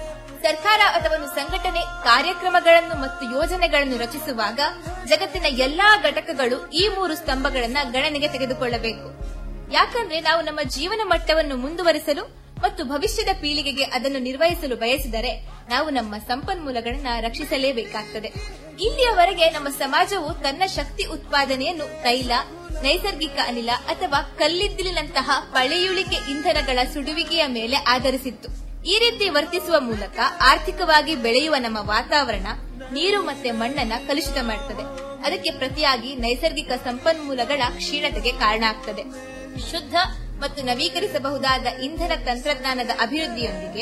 ಸರ್ಕಾರ ಅಥವಾ ಒಂದು ಸಂಘಟನೆ ಕಾರ್ಯಕ್ರಮಗಳನ್ನು ಮತ್ತು ಯೋಜನೆಗಳನ್ನು ರಚಿಸುವಾಗ ಜಗತ್ತಿನ ಎಲ್ಲಾ ಘಟಕಗಳು ಈ ಮೂರು ಸ್ತಂಭಗಳನ್ನ ಗಣನೆಗೆ ತೆಗೆದುಕೊಳ್ಳಬೇಕು ಯಾಕಂದ್ರೆ ನಾವು ನಮ್ಮ ಜೀವನ ಮಟ್ಟವನ್ನು ಮುಂದುವರಿಸಲು ಮತ್ತು ಭವಿಷ್ಯದ ಪೀಳಿಗೆಗೆ ಅದನ್ನು ನಿರ್ವಹಿಸಲು ಬಯಸಿದರೆ ನಾವು ನಮ್ಮ ಸಂಪನ್ಮೂಲಗಳನ್ನ ರಕ್ಷಿಸಲೇಬೇಕಾಗ್ತದೆ ಇಲ್ಲಿಯವರೆಗೆ ನಮ್ಮ ಸಮಾಜವು ತನ್ನ ಶಕ್ತಿ ಉತ್ಪಾದನೆಯನ್ನು ತೈಲ ನೈಸರ್ಗಿಕ ಅನಿಲ ಅಥವಾ ಕಲ್ಲಿದ್ದಿಲಿನಂತಹ ಪಳೆಯುಳಿಕೆ ಇಂಧನಗಳ ಸುಡುವಿಕೆಯ ಮೇಲೆ ಆಧರಿಸಿತ್ತು ಈ ರೀತಿ ವರ್ತಿಸುವ ಮೂಲಕ ಆರ್ಥಿಕವಾಗಿ ಬೆಳೆಯುವ ನಮ್ಮ ವಾತಾವರಣ ನೀರು ಮತ್ತೆ ಮಣ್ಣನ್ನ ಕಲುಷಿತ ಮಾಡುತ್ತದೆ ಅದಕ್ಕೆ ಪ್ರತಿಯಾಗಿ ನೈಸರ್ಗಿಕ ಸಂಪನ್ಮೂಲಗಳ ಕ್ಷೀಣತೆಗೆ ಕಾರಣ ಆಗ್ತದೆ ಶುದ್ಧ ಮತ್ತು ನವೀಕರಿಸಬಹುದಾದ ಇಂಧನ ತಂತ್ರಜ್ಞಾನದ ಅಭಿವೃದ್ಧಿಯೊಂದಿಗೆ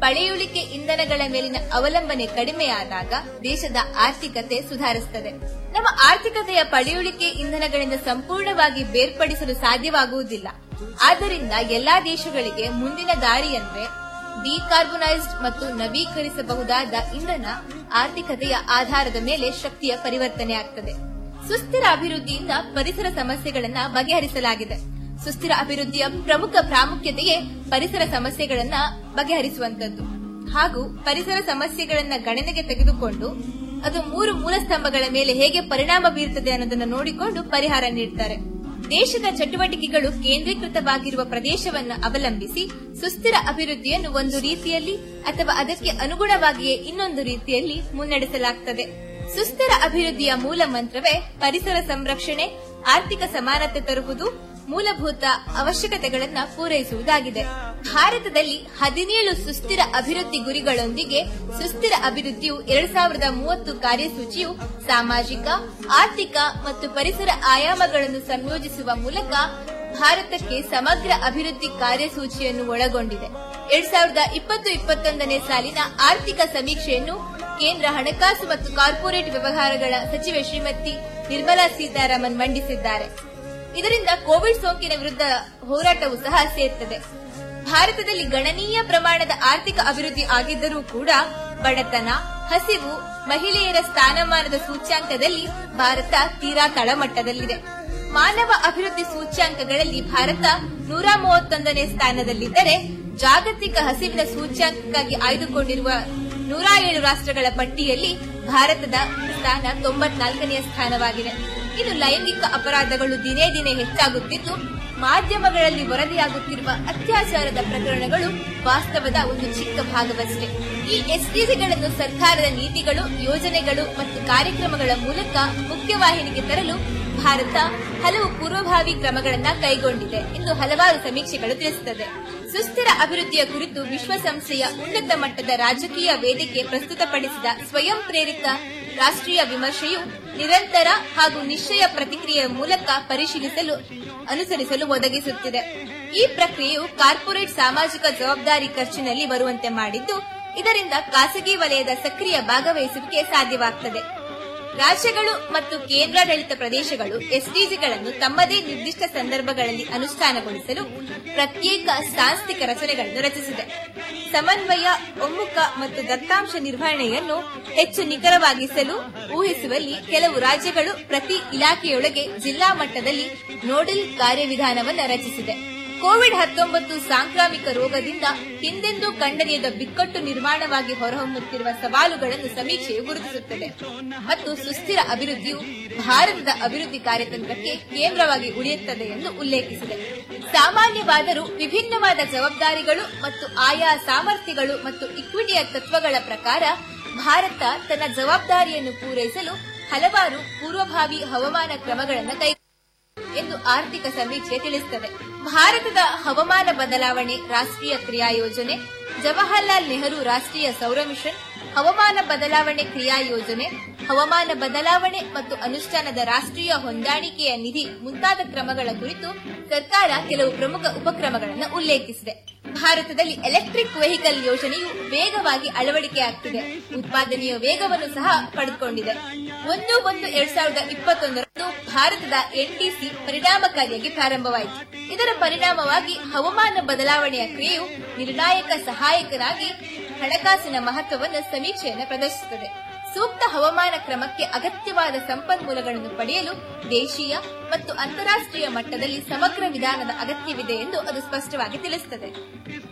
ಪಳೆಯುಳಿಕೆ ಇಂಧನಗಳ ಮೇಲಿನ ಅವಲಂಬನೆ ಕಡಿಮೆಯಾದಾಗ ದೇಶದ ಆರ್ಥಿಕತೆ ಸುಧಾರಿಸುತ್ತದೆ ನಮ್ಮ ಆರ್ಥಿಕತೆಯ ಪಳೆಯುಳಿಕೆ ಇಂಧನಗಳಿಂದ ಸಂಪೂರ್ಣವಾಗಿ ಬೇರ್ಪಡಿಸಲು ಸಾಧ್ಯವಾಗುವುದಿಲ್ಲ ಆದ್ದರಿಂದ ಎಲ್ಲಾ ದೇಶಗಳಿಗೆ ಮುಂದಿನ ದಾರಿಯಂದ್ರೆ ಡಿಕಾರ್ಬೊನೈಸ್ಡ್ ಮತ್ತು ನವೀಕರಿಸಬಹುದಾದ ಇಂಧನ ಆರ್ಥಿಕತೆಯ ಆಧಾರದ ಮೇಲೆ ಶಕ್ತಿಯ ಪರಿವರ್ತನೆ ಆಗ್ತದೆ ಸುಸ್ಥಿರ ಅಭಿವೃದ್ಧಿಯಿಂದ ಪರಿಸರ ಸಮಸ್ಯೆಗಳನ್ನ ಬಗೆಹರಿಸಲಾಗಿದೆ ಸುಸ್ಥಿರ ಅಭಿವೃದ್ಧಿಯ ಪ್ರಮುಖ ಪ್ರಾಮುಖ್ಯತೆಯೇ ಪರಿಸರ ಸಮಸ್ಯೆಗಳನ್ನ ಬಗೆಹರಿಸುವಂತದ್ದು ಹಾಗೂ ಪರಿಸರ ಸಮಸ್ಯೆಗಳನ್ನ ಗಣನೆಗೆ ತೆಗೆದುಕೊಂಡು ಅದು ಮೂರು ಮೂಲಸ್ತಂಭಗಳ ಮೇಲೆ ಹೇಗೆ ಪರಿಣಾಮ ಬೀರುತ್ತದೆ ಅನ್ನೋದನ್ನ ನೋಡಿಕೊಂಡು ಪರಿಹಾರ ನೀಡ್ತಾರೆ ದೇಶದ ಚಟುವಟಿಕೆಗಳು ಕೇಂದ್ರೀಕೃತವಾಗಿರುವ ಪ್ರದೇಶವನ್ನು ಅವಲಂಬಿಸಿ ಸುಸ್ಥಿರ ಅಭಿವೃದ್ಧಿಯನ್ನು ಒಂದು ರೀತಿಯಲ್ಲಿ ಅಥವಾ ಅದಕ್ಕೆ ಅನುಗುಣವಾಗಿಯೇ ಇನ್ನೊಂದು ರೀತಿಯಲ್ಲಿ ಮುನ್ನಡೆಸಲಾಗುತ್ತದೆ ಸುಸ್ಥಿರ ಅಭಿವೃದ್ಧಿಯ ಮೂಲ ಮಂತ್ರವೇ ಪರಿಸರ ಸಂರಕ್ಷಣೆ ಆರ್ಥಿಕ ಸಮಾನತೆ ತರುವುದು ಮೂಲಭೂತ ಅವಶ್ಯಕತೆಗಳನ್ನ ಪೂರೈಸುವುದಾಗಿದೆ ಭಾರತದಲ್ಲಿ ಹದಿನೇಳು ಸುಸ್ಥಿರ ಅಭಿವೃದ್ಧಿ ಗುರಿಗಳೊಂದಿಗೆ ಸುಸ್ಥಿರ ಅಭಿವೃದ್ಧಿಯು ಎರಡ್ ಸಾವಿರದ ಮೂವತ್ತು ಕಾರ್ಯಸೂಚಿಯು ಸಾಮಾಜಿಕ ಆರ್ಥಿಕ ಮತ್ತು ಪರಿಸರ ಆಯಾಮಗಳನ್ನು ಸಂಯೋಜಿಸುವ ಮೂಲಕ ಭಾರತಕ್ಕೆ ಸಮಗ್ರ ಅಭಿವೃದ್ಧಿ ಕಾರ್ಯಸೂಚಿಯನ್ನು ಒಳಗೊಂಡಿದೆ ಎರಡ್ ಸಾವಿರದ ಇಪ್ಪತ್ತು ಇಪ್ಪತ್ತೊಂದನೇ ಸಾಲಿನ ಆರ್ಥಿಕ ಸಮೀಕ್ಷೆಯನ್ನು ಕೇಂದ್ರ ಹಣಕಾಸು ಮತ್ತು ಕಾರ್ಪೊರೇಟ್ ವ್ಯವಹಾರಗಳ ಸಚಿವೆ ಶ್ರೀಮತಿ ನಿರ್ಮಲಾ ಸೀತಾರಾಮನ್ ಮಂಡಿಸಿದ್ದಾರೆ ಇದರಿಂದ ಕೋವಿಡ್ ಸೋಂಕಿನ ವಿರುದ್ಧ ಹೋರಾಟವೂ ಸಹ ಸೇರ್ತದೆ ಭಾರತದಲ್ಲಿ ಗಣನೀಯ ಪ್ರಮಾಣದ ಆರ್ಥಿಕ ಅಭಿವೃದ್ಧಿ ಆಗಿದ್ದರೂ ಕೂಡ ಬಡತನ ಹಸಿವು ಮಹಿಳೆಯರ ಸ್ಥಾನಮಾನದ ಸೂಚ್ಯಾಂಕದಲ್ಲಿ ಭಾರತ ತೀರಾ ತಳಮಟ್ಟದಲ್ಲಿದೆ ಮಾನವ ಅಭಿವೃದ್ಧಿ ಸೂಚ್ಯಾಂಕಗಳಲ್ಲಿ ಭಾರತ ನೂರ ಮೂವತ್ತೊಂದನೇ ಸ್ಥಾನದಲ್ಲಿದ್ದರೆ ಜಾಗತಿಕ ಹಸಿವಿನ ಸೂಚ್ಯಾಂಕಕ್ಕಾಗಿ ಆಯ್ದುಕೊಂಡಿರುವ ನೂರ ಏಳು ರಾಷ್ಟ್ರಗಳ ಪಟ್ಟಿಯಲ್ಲಿ ಭಾರತದ ಸ್ಥಾನ ತೊಂಬತ್ನಾಲ್ಕನೆಯ ಸ್ಥಾನವಾಗಿದೆ ಇನ್ನು ಲೈಂಗಿಕ ಅಪರಾಧಗಳು ದಿನೇ ದಿನೇ ಹೆಚ್ಚಾಗುತ್ತಿದ್ದು ಮಾಧ್ಯಮಗಳಲ್ಲಿ ವರದಿಯಾಗುತ್ತಿರುವ ಅತ್ಯಾಚಾರದ ಪ್ರಕರಣಗಳು ವಾಸ್ತವದ ಒಂದು ಚಿಕ್ಕ ಭಾಗವಷ್ಟೇ ಈ ಎಸ್ಡಿಜಿಗಳನ್ನು ಸರ್ಕಾರದ ನೀತಿಗಳು ಯೋಜನೆಗಳು ಮತ್ತು ಕಾರ್ಯಕ್ರಮಗಳ ಮೂಲಕ ಮುಖ್ಯವಾಹಿನಿಗೆ ತರಲು ಭಾರತ ಹಲವು ಪೂರ್ವಭಾವಿ ಕ್ರಮಗಳನ್ನ ಕೈಗೊಂಡಿದೆ ಎಂದು ಹಲವಾರು ಸಮೀಕ್ಷೆಗಳು ತಿಳಿಸುತ್ತದೆ ಸುಸ್ಥಿರ ಅಭಿವೃದ್ಧಿಯ ಕುರಿತು ವಿಶ್ವಸಂಸ್ಥೆಯ ಉನ್ನತ ಮಟ್ಟದ ರಾಜಕೀಯ ವೇದಿಕೆ ಪ್ರಸ್ತುತಪಡಿಸಿದ ಸ್ವಯಂ ಪ್ರೇರಿತ ರಾಷ್ಟ್ರೀಯ ವಿಮರ್ಶೆಯು ನಿರಂತರ ಹಾಗೂ ನಿಶ್ಚಯ ಪ್ರತಿಕ್ರಿಯೆಯ ಮೂಲಕ ಪರಿಶೀಲಿಸಲು ಅನುಸರಿಸಲು ಒದಗಿಸುತ್ತಿದೆ ಈ ಪ್ರಕ್ರಿಯೆಯು ಕಾರ್ಪೊರೇಟ್ ಸಾಮಾಜಿಕ ಜವಾಬ್ದಾರಿ ಖರ್ಚಿನಲ್ಲಿ ಬರುವಂತೆ ಮಾಡಿದ್ದು ಇದರಿಂದ ಖಾಸಗಿ ವಲಯದ ಸಕ್ರಿಯ ಭಾಗವಹಿಸುವಿಕೆ ಸಾಧ್ಯವಾಗುತ್ತದೆ ರಾಜ್ಯಗಳು ಮತ್ತು ಕೇಂದ್ರಾಡಳಿತ ಪ್ರದೇಶಗಳು ಎಸ್ಡಿಜಿಗಳನ್ನು ತಮ್ಮದೇ ನಿರ್ದಿಷ್ಟ ಸಂದರ್ಭಗಳಲ್ಲಿ ಅನುಷ್ಠಾನಗೊಳಿಸಲು ಪ್ರತ್ಯೇಕ ಸಾಂಸ್ಥಿಕ ರಚನೆಗಳನ್ನು ರಚಿಸಿದೆ ಸಮನ್ವಯ ಒಮ್ಮುಖ ಮತ್ತು ದತ್ತಾಂಶ ನಿರ್ವಹಣೆಯನ್ನು ಹೆಚ್ಚು ನಿಖರವಾಗಿಸಲು ಊಹಿಸುವಲ್ಲಿ ಕೆಲವು ರಾಜ್ಯಗಳು ಪ್ರತಿ ಇಲಾಖೆಯೊಳಗೆ ಜಿಲ್ಲಾ ಮಟ್ಟದಲ್ಲಿ ನೋಡಲ್ ಕಾರ್ಯವಿಧಾನವನ್ನು ರಚಿಸಿದೆ ಕೋವಿಡ್ ಹತ್ತೊಂಬತ್ತು ಸಾಂಕ್ರಾಮಿಕ ರೋಗದಿಂದ ಹಿಂದೆಂದೂ ಕಂಡರಿಯದ ಬಿಕ್ಕಟ್ಟು ನಿರ್ಮಾಣವಾಗಿ ಹೊರಹೊಮ್ಮುತ್ತಿರುವ ಸವಾಲುಗಳನ್ನು ಸಮೀಕ್ಷೆಯು ಗುರುತಿಸುತ್ತದೆ ಮತ್ತು ಸುಸ್ಥಿರ ಅಭಿವೃದ್ಧಿಯು ಭಾರತದ ಅಭಿವೃದ್ಧಿ ಕಾರ್ಯತಂತ್ರಕ್ಕೆ ಕೇಂದ್ರವಾಗಿ ಉಳಿಯುತ್ತದೆ ಎಂದು ಉಲ್ಲೇಖಿಸಿದೆ ಸಾಮಾನ್ಯವಾದರೂ ವಿಭಿನ್ನವಾದ ಜವಾಬ್ದಾರಿಗಳು ಮತ್ತು ಆಯಾ ಸಾಮರ್ಥ್ಯಗಳು ಮತ್ತು ಇಕ್ವಿಟಿಯ ತತ್ವಗಳ ಪ್ರಕಾರ ಭಾರತ ತನ್ನ ಜವಾಬ್ದಾರಿಯನ್ನು ಪೂರೈಸಲು ಹಲವಾರು ಪೂರ್ವಭಾವಿ ಹವಾಮಾನ ಕ್ರಮಗಳನ್ನು ಕೈ ಎಂದು ಆರ್ಥಿಕ ಸಮೀಕ್ಷೆ ತಿಳಿಸುತ್ತದೆ ಭಾರತದ ಹವಾಮಾನ ಬದಲಾವಣೆ ರಾಷ್ಟ್ರೀಯ ಕ್ರಿಯಾ ಯೋಜನೆ ಜವಾಹರ್ಲಾಲ್ ನೆಹರು ರಾಷ್ಟ್ರೀಯ ಸೌರ ಮಿಷನ್ ಹವಾಮಾನ ಬದಲಾವಣೆ ಕ್ರಿಯಾ ಯೋಜನೆ ಹವಾಮಾನ ಬದಲಾವಣೆ ಮತ್ತು ಅನುಷ್ಠಾನದ ರಾಷ್ಟ್ರೀಯ ಹೊಂದಾಣಿಕೆಯ ನಿಧಿ ಮುಂತಾದ ಕ್ರಮಗಳ ಕುರಿತು ಸರ್ಕಾರ ಕೆಲವು ಪ್ರಮುಖ ಉಪಕ್ರಮಗಳನ್ನು ಉಲ್ಲೇಖಿಸಿದೆ ಭಾರತದಲ್ಲಿ ಎಲೆಕ್ಟ್ರಿಕ್ ವೆಹಿಕಲ್ ಯೋಜನೆಯು ವೇಗವಾಗಿ ಅಳವಡಿಕೆಯಾಗುತ್ತಿದೆ ಉತ್ಪಾದನೆಯ ವೇಗವನ್ನು ಸಹ ಪಡೆದುಕೊಂಡಿದೆ ಒಂದು ಒಂದು ಎರಡ್ ಸಾವಿರದ ಇಪ್ಪತ್ತೊಂದರಂದು ಭಾರತದ ಎನ್ಟಿಸಿ ಪರಿಣಾಮಕಾರಿಯಾಗಿ ಪ್ರಾರಂಭವಾಯಿತು ಇದರ ಪರಿಣಾಮವಾಗಿ ಹವಾಮಾನ ಬದಲಾವಣೆಯ ಕ್ರಿಯೆಯು ನಿರ್ಣಾಯಕ ಸಹಾಯಕರಾಗಿ ಹಣಕಾಸಿನ ಮಹತ್ವವನ್ನು ಸಮೀಕ್ಷೆಯನ್ನು ಪ್ರದರ್ಶಿಸುತ್ತದೆ ಸೂಕ್ತ ಹವಾಮಾನ ಕ್ರಮಕ್ಕೆ ಅಗತ್ಯವಾದ ಸಂಪನ್ಮೂಲಗಳನ್ನು ಪಡೆಯಲು ದೇಶೀಯ ಮತ್ತು ಅಂತಾರಾಷ್ಟ್ರೀಯ ಮಟ್ಟದಲ್ಲಿ ಸಮಗ್ರ ವಿಧಾನದ ಅಗತ್ಯವಿದೆ ಎಂದು ಅದು ಸ್ಪಷ್ಟವಾಗಿ ತಿಳಿಸುತ್ತದೆ